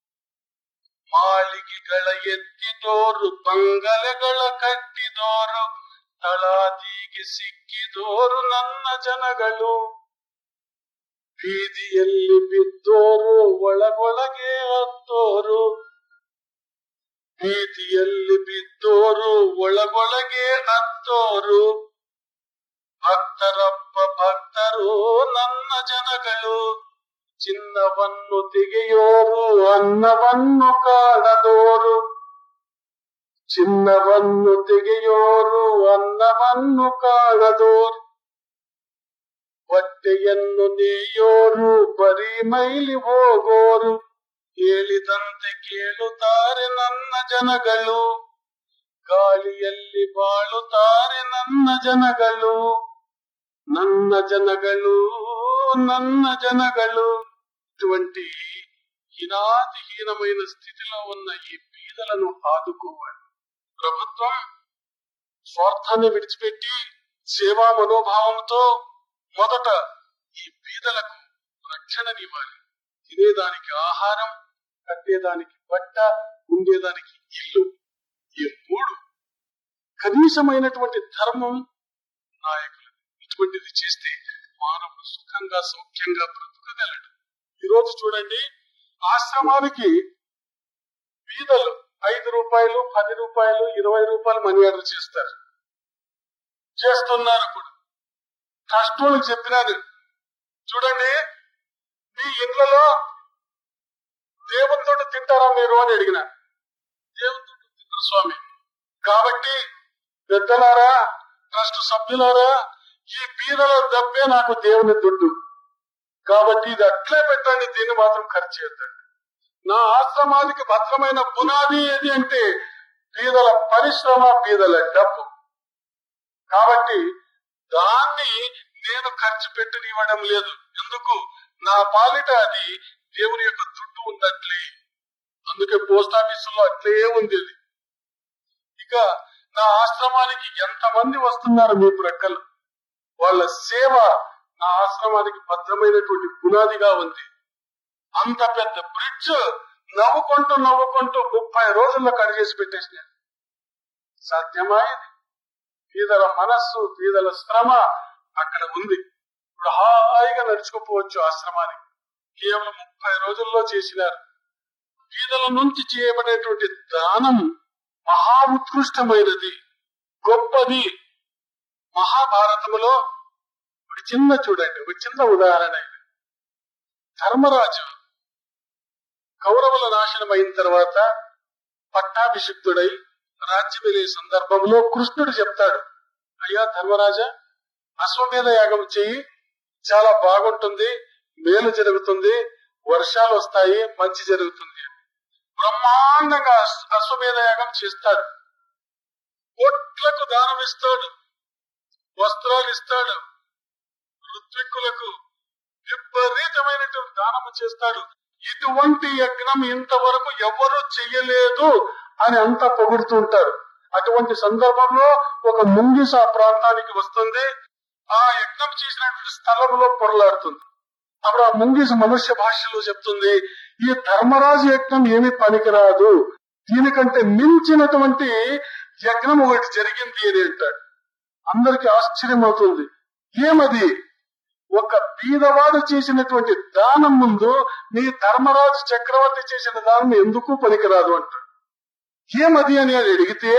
ಮಾಳಿಗೆಗಳ ಎತ್ತಿದೋರು ಬಂಗಲೆಗಳ ಕಟ್ಟಿದೋರು ತಳಾದಿಗೆ ಸಿಕ್ಕಿದೋರು ನನ್ನ ಜನಗಳು ಬೀದಿಯಲ್ಲಿ ಬಿದ್ದೋರು ಒಳಗೊಳಗೆ ಹತ್ತೋರು ಬೀದಿಯಲ್ಲಿ ಬಿದ್ದೋರು ಒಳಗೊಳಗೆ ಹತ್ತೋರು ಭಕ್ತರಪ್ಪ ಭಕ್ತರು ನನ್ನ ಜನಗಳು ಚಿನ್ನವನ್ನು ತೆಗೆಯೋರು ಅನ್ನವನ್ನು ಕಾಣದೋರು ಚಿನ್ನವನ್ನು ತೆಗೆಯೋರು ಅನ್ನವನ್ನು ಕಾಣದೋರು ಬಟ್ಟೆಯನ್ನು ನೇಯೋರು ಬರೀ ಮೈಲಿ ಹೋಗೋರು ಹೇಳಿದಂತೆ ಕೇಳುತ್ತಾರೆ ನನ್ನ ಜನಗಳು ಗಾಳಿಯಲ್ಲಿ ಬಾಳುತ್ತಾರೆ ನನ್ನ ಜನಗಳು ನನ್ನ ಜನಗಳು ನನ್ನ ಜನಗಳು ఇటువంటి హీనాతిహీనమైన స్థితిలో ఉన్న ఈ బీదలను ఆదుకోవాలి ప్రభుత్వం స్వార్థాన్ని విడిచిపెట్టి సేవా మనోభావంతో మొదట ఈ బీదలకు రక్షణనివ్వాలి తినేదానికి ఆహారం కట్టేదానికి బట్ట ఉండేదానికి ఇల్లు ఈ మూడు కనీసమైనటువంటి ధర్మం నాయకులు ఇటువంటిది చేస్తే మానవుడు సుఖంగా సౌఖ్యంగా బ్రతుకగలడు ఈరోజు చూడండి ఆశ్రమానికి బీదలు ఐదు రూపాయలు పది రూపాయలు ఇరవై రూపాయలు మనీ ఆర్డర్ చేస్తారు చేస్తున్నారు కూడా ట్రస్ట్ వాళ్ళకి చెప్పినారు చూడండి మీ ఇండ్లలో దేవునితో తింటారా మీరు అని అడిగిన దేవునితో తింటారు స్వామి కాబట్టి పెద్దలారా ట్రస్ట్ సభ్యులారా ఈ బీదల డబ్బే నాకు దేవుని దుడ్డు కాబట్టి ఇది అట్లే పెట్టండి దీన్ని మాత్రం ఖర్చు చేద్దండి నా ఆశ్రమానికి భద్రమైన పునాది ఏది అంటే బీదల పరిశ్రమ బీదల డబ్బు కాబట్టి దాన్ని నేను ఖర్చు పెట్టనివ్వడం లేదు ఎందుకు నా పాలిట అది దేవుని యొక్క దుడ్డు ఉన్నట్లే అందుకే పోస్ట్ ఆఫీసులో అట్లే ఉంది అది ఇక నా ఆశ్రమానికి ఎంతమంది వస్తున్నారు మీ ప్రక్కలు వాళ్ళ సేవ నా ఆశ్రమానికి భద్రమైనటువంటి పునాదిగా ఉంది అంత పెద్ద బ్రిడ్జ్ నవ్వుకుంటూ నవ్వుకుంటూ ముప్పై రోజుల్లో కడిగేసి పెట్టేసిన సాధ్యమా ఇది పీదల మనస్సు పీదల శ్రమ అక్కడ ఉంది ఇప్పుడు హాయిగా నడుచుకోపోవచ్చు ఆశ్రమానికి కేవలం ముప్పై రోజుల్లో చేసినారు పీదల నుంచి చేయబడేటువంటి దానం మహా ఉత్కృష్టమైనది గొప్పది మహాభారతములో ఒక చిన్న చూడండి ఒక చిన్న ఉదాహరణ ఇది ధర్మరాజు కౌరవుల నాశనం అయిన తర్వాత పట్టాభిషిక్తుడై రాజ్యం వెళ్ళే సందర్భంలో కృష్ణుడు చెప్తాడు అయ్యా ధర్మరాజా అశ్వమేధ యాగం చెయ్యి చాలా బాగుంటుంది మేలు జరుగుతుంది వర్షాలు వస్తాయి మంచి జరుగుతుంది అని. బ్రహ్మాండంగా అశ్వ- అశ్వమేధ యాగం చేస్తాడు కోట్లకు దానం ఇస్తాడు వస్త్రాలు ఇస్తాడు ఋత్విక్కులకు విపరీతమైనటువంటి దానము చేస్తాడు ఇటువంటి యజ్ఞం ఇంతవరకు ఎవరు చెయ్యలేదు అని అంతా పొగుడుతూ ఉంటారు అటువంటి సందర్భంలో ఒక ముంగిస ఆ ప్రాంతానికి వస్తుంది ఆ యజ్ఞం చేసినటువంటి స్థలంలో పొరలాడుతుంది అప్పుడు ఆ ముంగిస మనుష్య భాషలో చెప్తుంది ఈ ధర్మరాజు యజ్ఞం ఏమీ పనికిరాదు దీనికంటే మించినటువంటి యజ్ఞం ఒకటి జరిగింది అని అంటాడు అందరికి ఆశ్చర్యం అవుతుంది ఏమది ఒక బీదవాడు చేసినటువంటి దానం ముందు నీ ధర్మరాజు చక్రవర్తి చేసిన దానం ఎందుకు పనికిరాదు అంటాడు ఏమది అని అది అడిగితే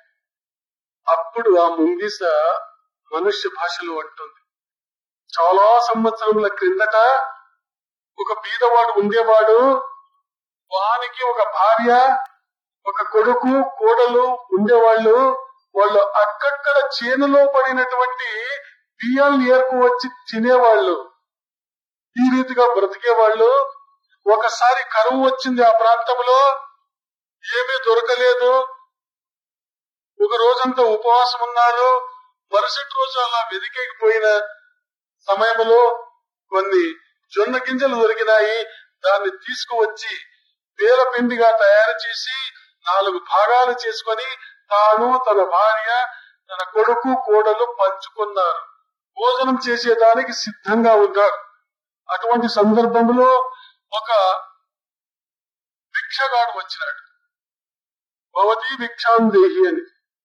అప్పుడు ఆ ముంగిస మనుష్య భాషలో అంటుంది చాలా సంవత్సరముల క్రిందట ఒక బీదవాడు ఉండేవాడు వానికి ఒక భార్య ఒక కొడుకు కోడలు ఉండేవాళ్ళు వాళ్ళు అక్కక్కడ చేనులో పడినటువంటి బియ్యాలను ఏరుకు వచ్చి తినేవాళ్ళు ఈ రీతిగా బ్రతికేవాళ్ళు ఒకసారి కరువు వచ్చింది ఆ ప్రాంతంలో ఏమీ దొరకలేదు ఒక రోజంతా ఉపవాసం ఉన్నారు మరుసటి రోజు అలా వెదికేకపోయిన సమయంలో కొన్ని జొన్న గింజలు దొరికినాయి దాన్ని తీసుకువచ్చి పేల పిండిగా తయారు చేసి నాలుగు భాగాలు చేసుకొని తాను తన భార్య తన కొడుకు కోడలు పంచుకున్నారు భోజనం చేసేదానికి సిద్ధంగా ఉన్నారు అటువంటి సందర్భంలో ఒక భిక్షగాడు వచ్చినాడు భవతి భిక్షాందేహి అని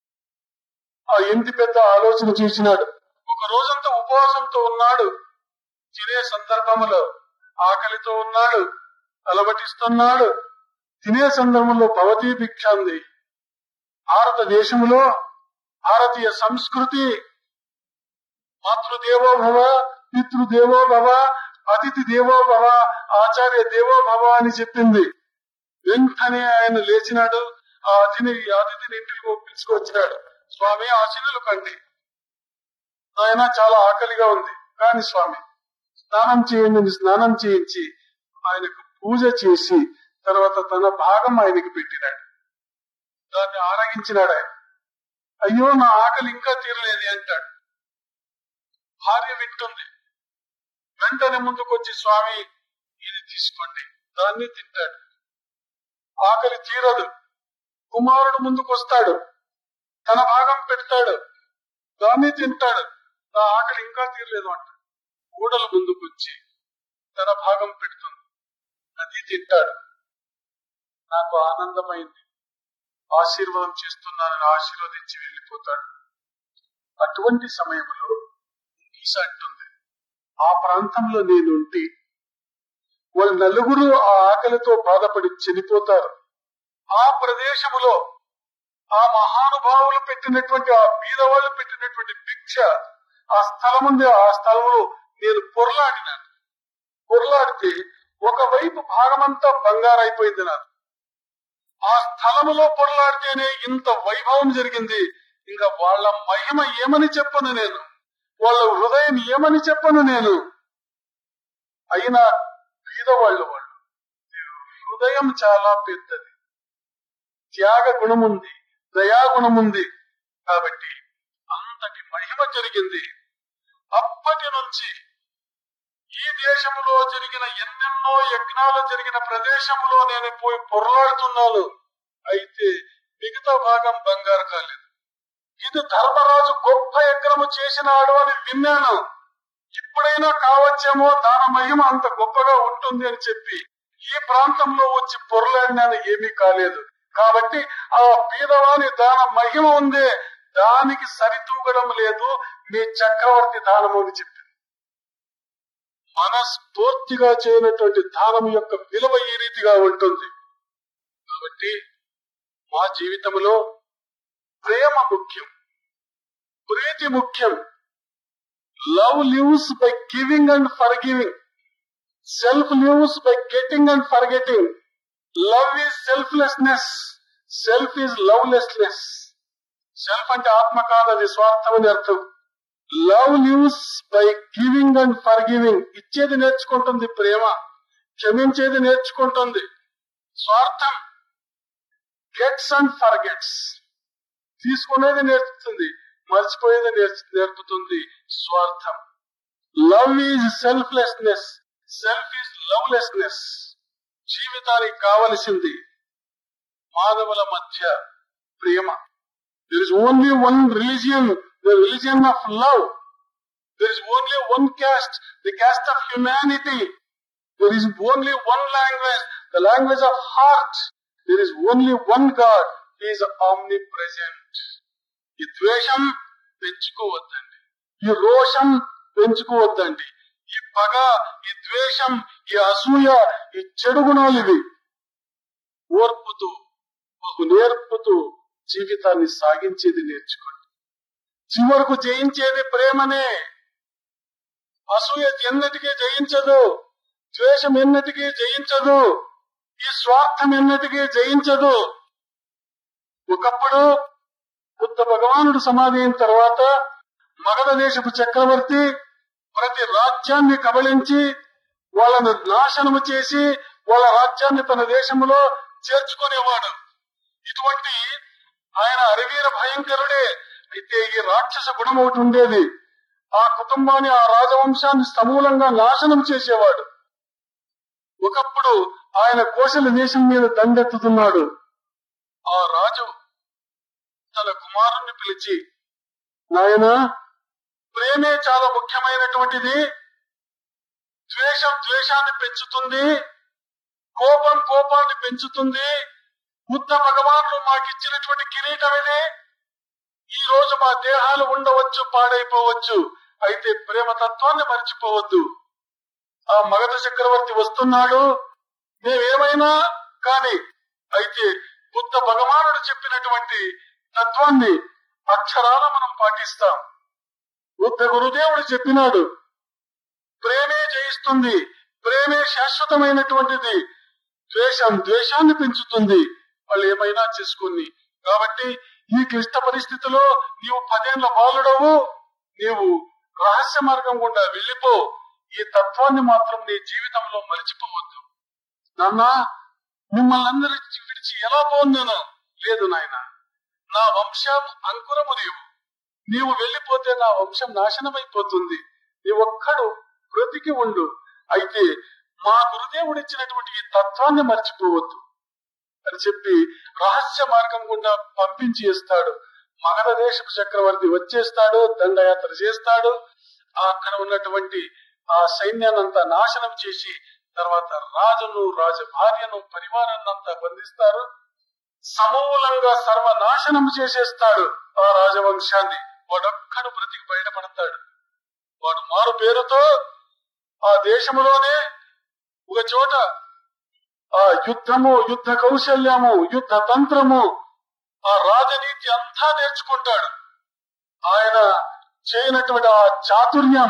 ఆ ఇంటి పెద్ద ఆలోచన చేసినాడు ఒక రోజంతా ఉపవాసంతో ఉన్నాడు తినే సందర్భంలో ఆకలితో ఉన్నాడు అలవటిస్తున్నాడు తినే సందర్భంలో భవతి భిక్షాంది భారతదేశంలో భారతీయ సంస్కృతి మాతృదేవో భవ పితృదేవో భవ అతిథి దేవో భవ ఆచార్య దేవో భవ అని చెప్పింది వెంటనే ఆయన లేచినాడు ఆ అతిథిని అతిథిని ఇంటికి పిలుచుకొచ్చినాడు స్వామి ఆశీనులు కండి ఆయన చాలా ఆకలిగా ఉంది కాని స్వామి స్నానం చేయండి అని స్నానం చేయించి ఆయనకు పూజ చేసి తర్వాత తన భాగం ఆయనకి పెట్టినాడు దాన్ని ఆరగించినాడు ఆయన అయ్యో నా ఆకలి ఇంకా తీరలేదు అంటాడు భార్య వింటుంది వెంటనే ముందుకొచ్చి స్వామి ఇది తీసుకోండి దాన్ని తింటాడు ఆకలి తీరదు కుమారుడు ముందుకొస్తాడు తన భాగం పెడతాడు దాన్ని తింటాడు నా ఆకలి ఇంకా తీరలేదు అంట కూడలు ముందుకొచ్చి తన భాగం పెడుతుంది అది తింటాడు నాకు ఆనందమైంది ఆశీర్వాదం చేస్తున్నానని ఆశీర్వదించి వెళ్ళిపోతాడు అటువంటి సమయంలో ఈస అంటుంది ఆ ప్రాంతంలో నేనుంటి వాళ్ళు నలుగురు ఆ ఆకలితో బాధపడి చనిపోతారు ఆ ప్రదేశములో ఆ మహానుభావులు పెట్టినటువంటి ఆ బీదవాళ్ళు పెట్టినటువంటి భిక్ష ఆ స్థలం ఉంది ఆ స్థలంలో నేను పొరలాడినాను పొరలాడితే ఒకవైపు భాగమంతా బంగారైపోయింది నాకు ఆ స్థలములో పొరలాడితేనే ఇంత వైభవం జరిగింది ఇంకా వాళ్ళ మహిమ ఏమని చెప్పను నేను వాళ్ళ హృదయం ఏమని చెప్పను నేను అయినా బీదవాళ్ళు వాళ్ళు హృదయం చాలా పెద్దది త్యాగ గుణముంది దయాగుణముంది కాబట్టి అంతటి మహిమ జరిగింది అప్పటి నుంచి ఈ దేశములో జరిగిన ఎన్నెన్నో యజ్ఞాలు జరిగిన ప్రదేశములో నేను పోయి పొరలాడుతున్నాను అయితే మిగతా భాగం బంగారు కాలేదు ఇది ధర్మరాజు గొప్ప యజ్ఞము చేసినాడు అని విన్నాను ఇప్పుడైనా కావచ్చేమో దాని మహిమ అంత గొప్పగా ఉంటుంది అని చెప్పి ఈ ప్రాంతంలో వచ్చి పొరలాడినాను ఏమీ కాలేదు కాబట్టి ఆ పీదవాని దాన మహిమ ఉందే దానికి సరితూగడం లేదు మీ చక్రవర్తి దానము అని చెప్పింది మనస్ఫూర్తిగా చేయనటువంటి దానం యొక్క విలువ ఈ రీతిగా ఉంటుంది కాబట్టి మా జీవితంలో ప్రేమ ముఖ్యం ప్రీతి ముఖ్యం love lives by giving and forgiving self lives by getting and forgetting love is selflessness self is lovelessness self అంటే ఆత్మ కాదు అది స్వార్థం అని అర్థం love lives by giving and forgiving ఇచ్చేది నేర్చుకుంటుంది ప్రేమ క్షమించేది నేర్చుకుంటుంది స్వార్థం గెట్స్ అండ్ ఫర్ గెట్స్ తీసుకునేది నేర్పుతుంది మర్చిపోయేది నేర్చు- నేర్పుతుంది స్వార్థం love is selflessness self is lovelessness జీవితానికి కావలసింది మానవుల మధ్య ప్రేమ there is only one religion the religion of love there is only one caste the caste of humanity there is only one language the language of heart there is only one God is omnipresent ఈ ద్వేషం పెంచుకోవద్దండి ఈ రోషం పెంచుకోవద్దండి ఈ పగ ఈ ద్వేషం ఈ అసూయ ఈ చెడు గుణాలు ఇవి ఓర్పుతూ బహు నేర్పుతూ జీవితాన్ని సాగించేది నేర్చుకోండి చివరకు జయించేది ప్రేమనే అసూయ ఎన్నటికీ జయించదు ద్వేషం ఎన్నటికీ జయించదు ఈ స్వార్థం ఎన్నటికీ జయించదు ఒకప్పుడు బుద్ధ భగవానుడు సమాధి అయిన తర్వాత మగధ దేశపు చక్రవర్తి ప్రతి రాజ్యాన్ని కబళించి వాళ్ళను నాశనము చేసి వాళ్ళ రాజ్యాన్ని తన దేశంలో చేర్చుకునేవాడు ఇటువంటి ఆయన అరివీర భయంకరుడే అయితే ఈ రాక్షస గుణం ఒకటి ఉండేది ఆ కుటుంబాన్ని ఆ రాజవంశాన్ని సమూలంగా నాశనం చేసేవాడు ఒకప్పుడు ఆయన కోశల దేశం మీద దండెత్తుతున్నాడు ఆ రాజు తన కుమారుణ్ణి పిలిచి నాయన ప్రేమే చాలా ముఖ్యమైనటువంటిది ద్వేషం ద్వేషాన్ని పెంచుతుంది కోపం కోపాన్ని పెంచుతుంది బుద్ధ భగవానుడు మాకు ఇచ్చినటువంటి కిరీటం ఇది ఈ రోజు మా దేహాలు ఉండవచ్చు పాడైపోవచ్చు అయితే ప్రేమ తత్వాన్ని మర్చిపోవద్దు ఆ మగధ చక్రవర్తి వస్తున్నాడు మేమేమైనా కాని అయితే బుద్ధ భగవానుడు చెప్పినటువంటి తత్వాన్ని అక్షరాల మనం పాటిస్తాం బుద్ధ గురుదేవుడు చెప్పినాడు ప్రేమే జయిస్తుంది ప్రేమే శాశ్వతమైనటువంటిది ద్వేషం ద్వేషాన్ని పెంచుతుంది వాళ్ళు ఏమైనా చేసుకుని కాబట్టి ఈ క్లిష్ట పరిస్థితిలో నీవు పదేళ్ల బాలుడవు నీవు రహస్య మార్గం గుండా వెళ్ళిపో ఈ తత్వాన్ని మాత్రం నీ జీవితంలో మరిచిపోవద్దు నాన్న మిమ్మల్ని అందరి విడిచి ఎలా పోన్నాను లేదు నాయన నా వంశం అంకురము నీవు నీవు వెళ్ళిపోతే నా వంశం నాశనమైపోతుంది నీ ఒక్కడు బ్రతికి ఉండు అయితే మా గురుదేవుడు ఇచ్చినటువంటి ఈ తత్వాన్ని మర్చిపోవద్దు అని చెప్పి రహస్య మార్గం గుండా పంపించి ఇస్తాడు మగధ దేశపు చక్రవర్తి వచ్చేస్తాడు దండయాత్ర చేస్తాడు ఆ అక్కడ ఉన్నటువంటి ఆ సైన్యాన్నంతా నాశనం చేసి తర్వాత రాజును రాజ భార్యను పరివారాన్నంతా బంధిస్తారు సమూలంగా సర్వనాశనం చేసేస్తాడు ఆ రాజవంశాన్ని వాడొక్కడు బ్రతికి బయటపడతాడు వాడు మారు పేరుతో ఆ దేశంలోనే ఒక చోట ఆ యుద్ధము యుద్ధ కౌశల్యము యుద్ధ తంత్రము ఆ రాజనీతి అంతా నేర్చుకుంటాడు ఆయన చేయనటువంటి ఆ చాతుర్యం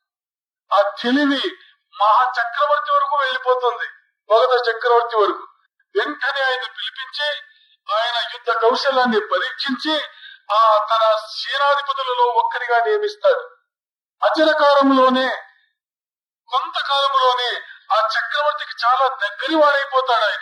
ఆ తెలివి మహా చక్రవర్తి వరకు వెళ్ళిపోతుంది భగత చక్రవర్తి వరకు వెంటనే ఆయన పిలిపించి ఆయన యుద్ధ కౌశలాన్ని పరీక్షించి ఆ తన సేనాధిపతులలో ఒక్కరిగా నియమిస్తాడు అచరకాలంలోనే కొంతకాలంలోనే ఆ చక్రవర్తికి చాలా దగ్గరి వాడైపోతాడు ఆయన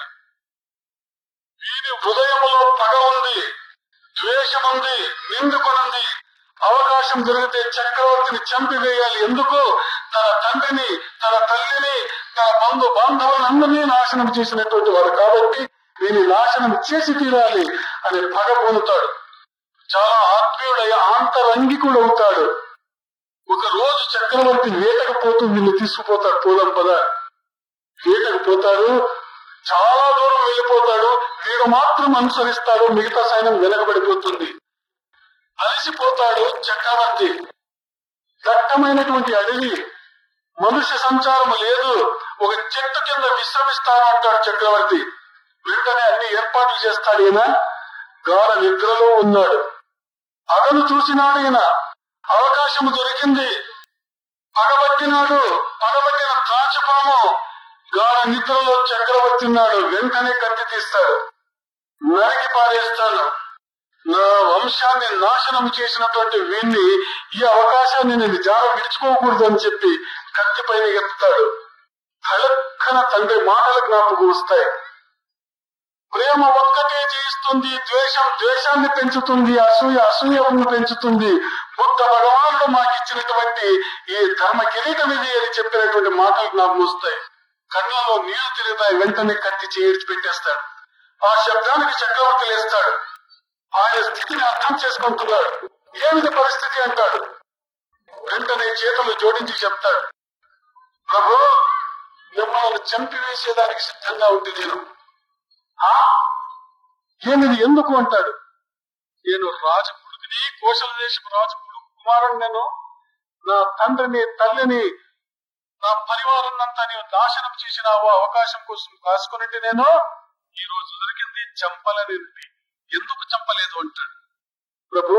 వీరి హృదయములో పగ ఉంది ద్వేషం ఉంది నిందుకొనుంది అవకాశం దొరికితే చక్రవర్తిని చంపివేయాలి ఎందుకు తన తండ్రిని తన తల్లిని తన బంధు బాంధవులందరినీ నాశనం చేసినటువంటి వాడు కాబట్టి వీని నాశనం చేసి తీరాలి అని పగ పొందుతాడు చాలా ఆత్మీయుడై ఆంతరంగికుడు అవుతాడు ఒక రోజు చక్రవర్తి వేటకు పోతూ వీళ్ళు తీసుకుపోతాడు పోదాం పద వేటకు పోతాడు చాలా దూరం వెళ్ళిపోతాడు వీడు మాత్రం అనుసరిస్తాడు మిగతా సైన్యం వెనకబడిపోతుంది అలసిపోతాడు చక్రవర్తి దట్టమైనటువంటి అడవి మనుష్య సంచారం లేదు ఒక చెట్టు కింద విశ్రమిస్తాను అంటాడు చక్రవర్తి వెంటనే అన్ని ఏర్పాట్లు చేస్తాడు ఈయన గాఢ నిద్రలో ఉన్నాడు అతను చూసినాడు ఈయన అవకాశం దొరికింది పగబట్టినాడు పగబట్టిన త్రాచుపాము గాఢ నిద్రలో చక్రవర్తి ఉన్నాడు వెంటనే కత్తి తీస్తాడు నరికి పారేస్తాను నా వంశాన్ని నాశనం చేసినటువంటి వీణ్ణి ఈ అవకాశాన్ని నేను జార విడుచుకోకూడదు అని చెప్పి కత్తి పైన ఎత్తుతాడు తలక్కన తండ్రి మాటలు జ్ఞాపకం వస్తాయి ప్రేమ ఒక్కటే జయిస్తుంది ద్వేషం ద్వేషాన్ని పెంచుతుంది అసూయ అసూయను పెంచుతుంది బుద్ధ భగవానుడు మాకు ఇచ్చినటువంటి ఈ ధర్మ కిరీటం ఇది అని చెప్పినటువంటి మాటలు జ్ఞాపకం వస్తాయి కళ్ళలో నీళ్లు తిరుగుతాయి వెంటనే కత్తి చేయించి పెట్టేస్తాడు ఆ శబ్దానికి చక్రవర్తి లేస్తాడు ఆయన స్థితిని అర్థం చేసుకుంటున్నాడు ఏమిటి పరిస్థితి అంటాడు వెంటనే చేతులు జోడించి చెప్తాడు ప్రభు మిమ్మల్ని చంపివేసేదానికి సిద్ధంగా ఉంది నేను ఆ ఏమిది ఎందుకు అంటాడు నేను రాజు కొడుకుని కోశల దేశపు రాజు కొడుకు కుమారుడు నేను నా తండ్రిని తల్లిని నా పరివారం అంతా నీవు నాశనం చేసినావు అవకాశం కోసం కాసుకున్నట్టు నేను ఈ రోజు దొరికింది చంపలని ఎందుకు చంపలేదు అంటాడు ప్రభు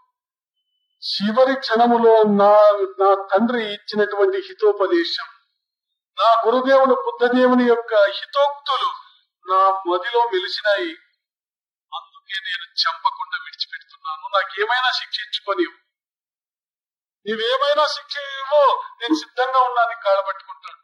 చివరి క్షణములో నా నా తండ్రి ఇచ్చినటువంటి హితోపదేశం నా గురుదేవుడు బుద్ధదేవుని యొక్క హితోక్తులు నా మదిలో మెలిసినాయి అందుకే నేను చంపకుండా విడిచిపెడుతున్నాను నాకేమైనా శిక్ష ఇచ్చుకొని నీవేమైనా శిక్ష ఇవ్వో నేను సిద్ధంగా ఉన్నాను కాళ్ళబట్టుకుంటాడు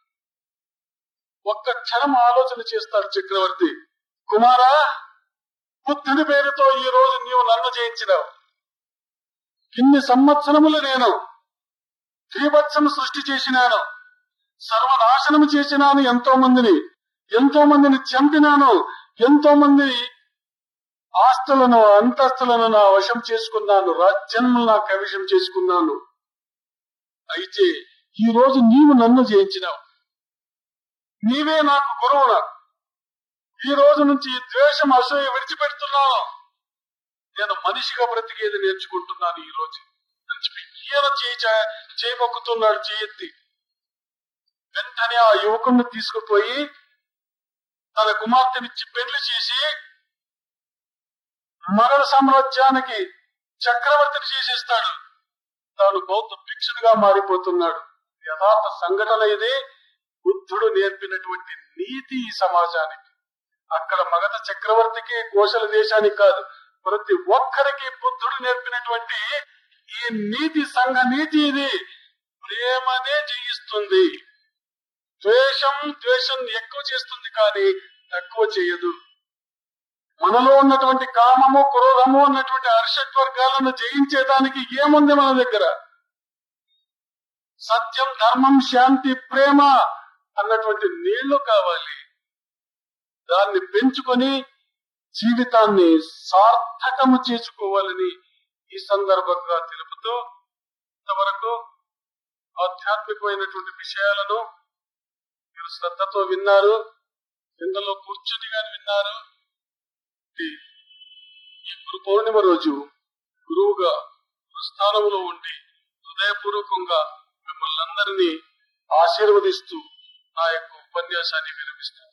ఒక్క క్షణం ఆలోచన చేస్తాడు చక్రవర్తి కుమారా బుద్ధుని పేరుతో ఈ రోజు నీవు నన్ను జయించినావు ఇన్ని సంవత్సరములు నేను త్రివత్సం సృష్టి చేసినాను సర్వనాశనం చేసినాను ఎంతో మందిని ఎంతో మందిని చంపినాను ఎంతో మంది ఆస్తులను అంతస్తులను నా వశం చేసుకున్నాను రాజ్యములు నా కవిషం చేసుకున్నాను అయితే ఈ రోజు నీవు నన్ను జయించినావు నీవే నాకు గురువు నాకు ఈ రోజు నుంచి ఈ ద్వేషం అసూయ విడిచిపెడుతున్నాను నేను మనిషిగా బ్రతికేది నేర్చుకుంటున్నాను ఈ రోజు అని చెప్పి ఈయన చేయి చేయబొక్కుతున్నాడు చేయెత్తి వెంటనే ఆ యువకుడిని తీసుకుపోయి తన కుమార్తెనిచ్చి పెళ్లి చేసి మరణ సామ్రాజ్యానికి చక్రవర్తిని చేసేస్తాడు తాను బౌద్ధ భిక్షుడిగా మారిపోతున్నాడు యథార్థ సంఘటన ఇది బుద్ధుడు నేర్పినటువంటి నీతి ఈ సమాజానికి అక్కడ మగధ చక్రవర్తికి కోశల దేశానికి కాదు ప్రతి ఒక్కరికి బుద్ధుడు నేర్పినటువంటి ఈ నీతి సంఘ నీతి ఇది ప్రేమనే జయిస్తుంది ద్వేషం ద్వేషం ఎక్కువ చేస్తుంది కానీ తక్కువ చేయదు మనలో ఉన్నటువంటి కామము క్రోధము అన్నటువంటి అరిషట్ వర్గాలను జయించేదానికి ఏముంది మన దగ్గర సత్యం ధర్మం శాంతి ప్రేమ అన్నటువంటి నీళ్లు కావాలి దాన్ని పెంచుకొని జీవితాన్ని సార్థకము చేసుకోవాలని ఈ సందర్భంగా తెలుపుతూ ఇంతవరకు ఆధ్యాత్మికమైనటువంటి విషయాలను మీరు శ్రద్ధతో విన్నారు ఇందులో కూర్చుని గాని విన్నారు ఈ గురు పౌర్ణిమ రోజు గురువుగా గురుస్థానంలో ఉండి హృదయపూర్వకంగా మిమ్మల్ని అందరినీ ఆశీర్వదిస్తూ నా యొక్క ఉపన్యాసాన్ని విరమిస్తున్నాను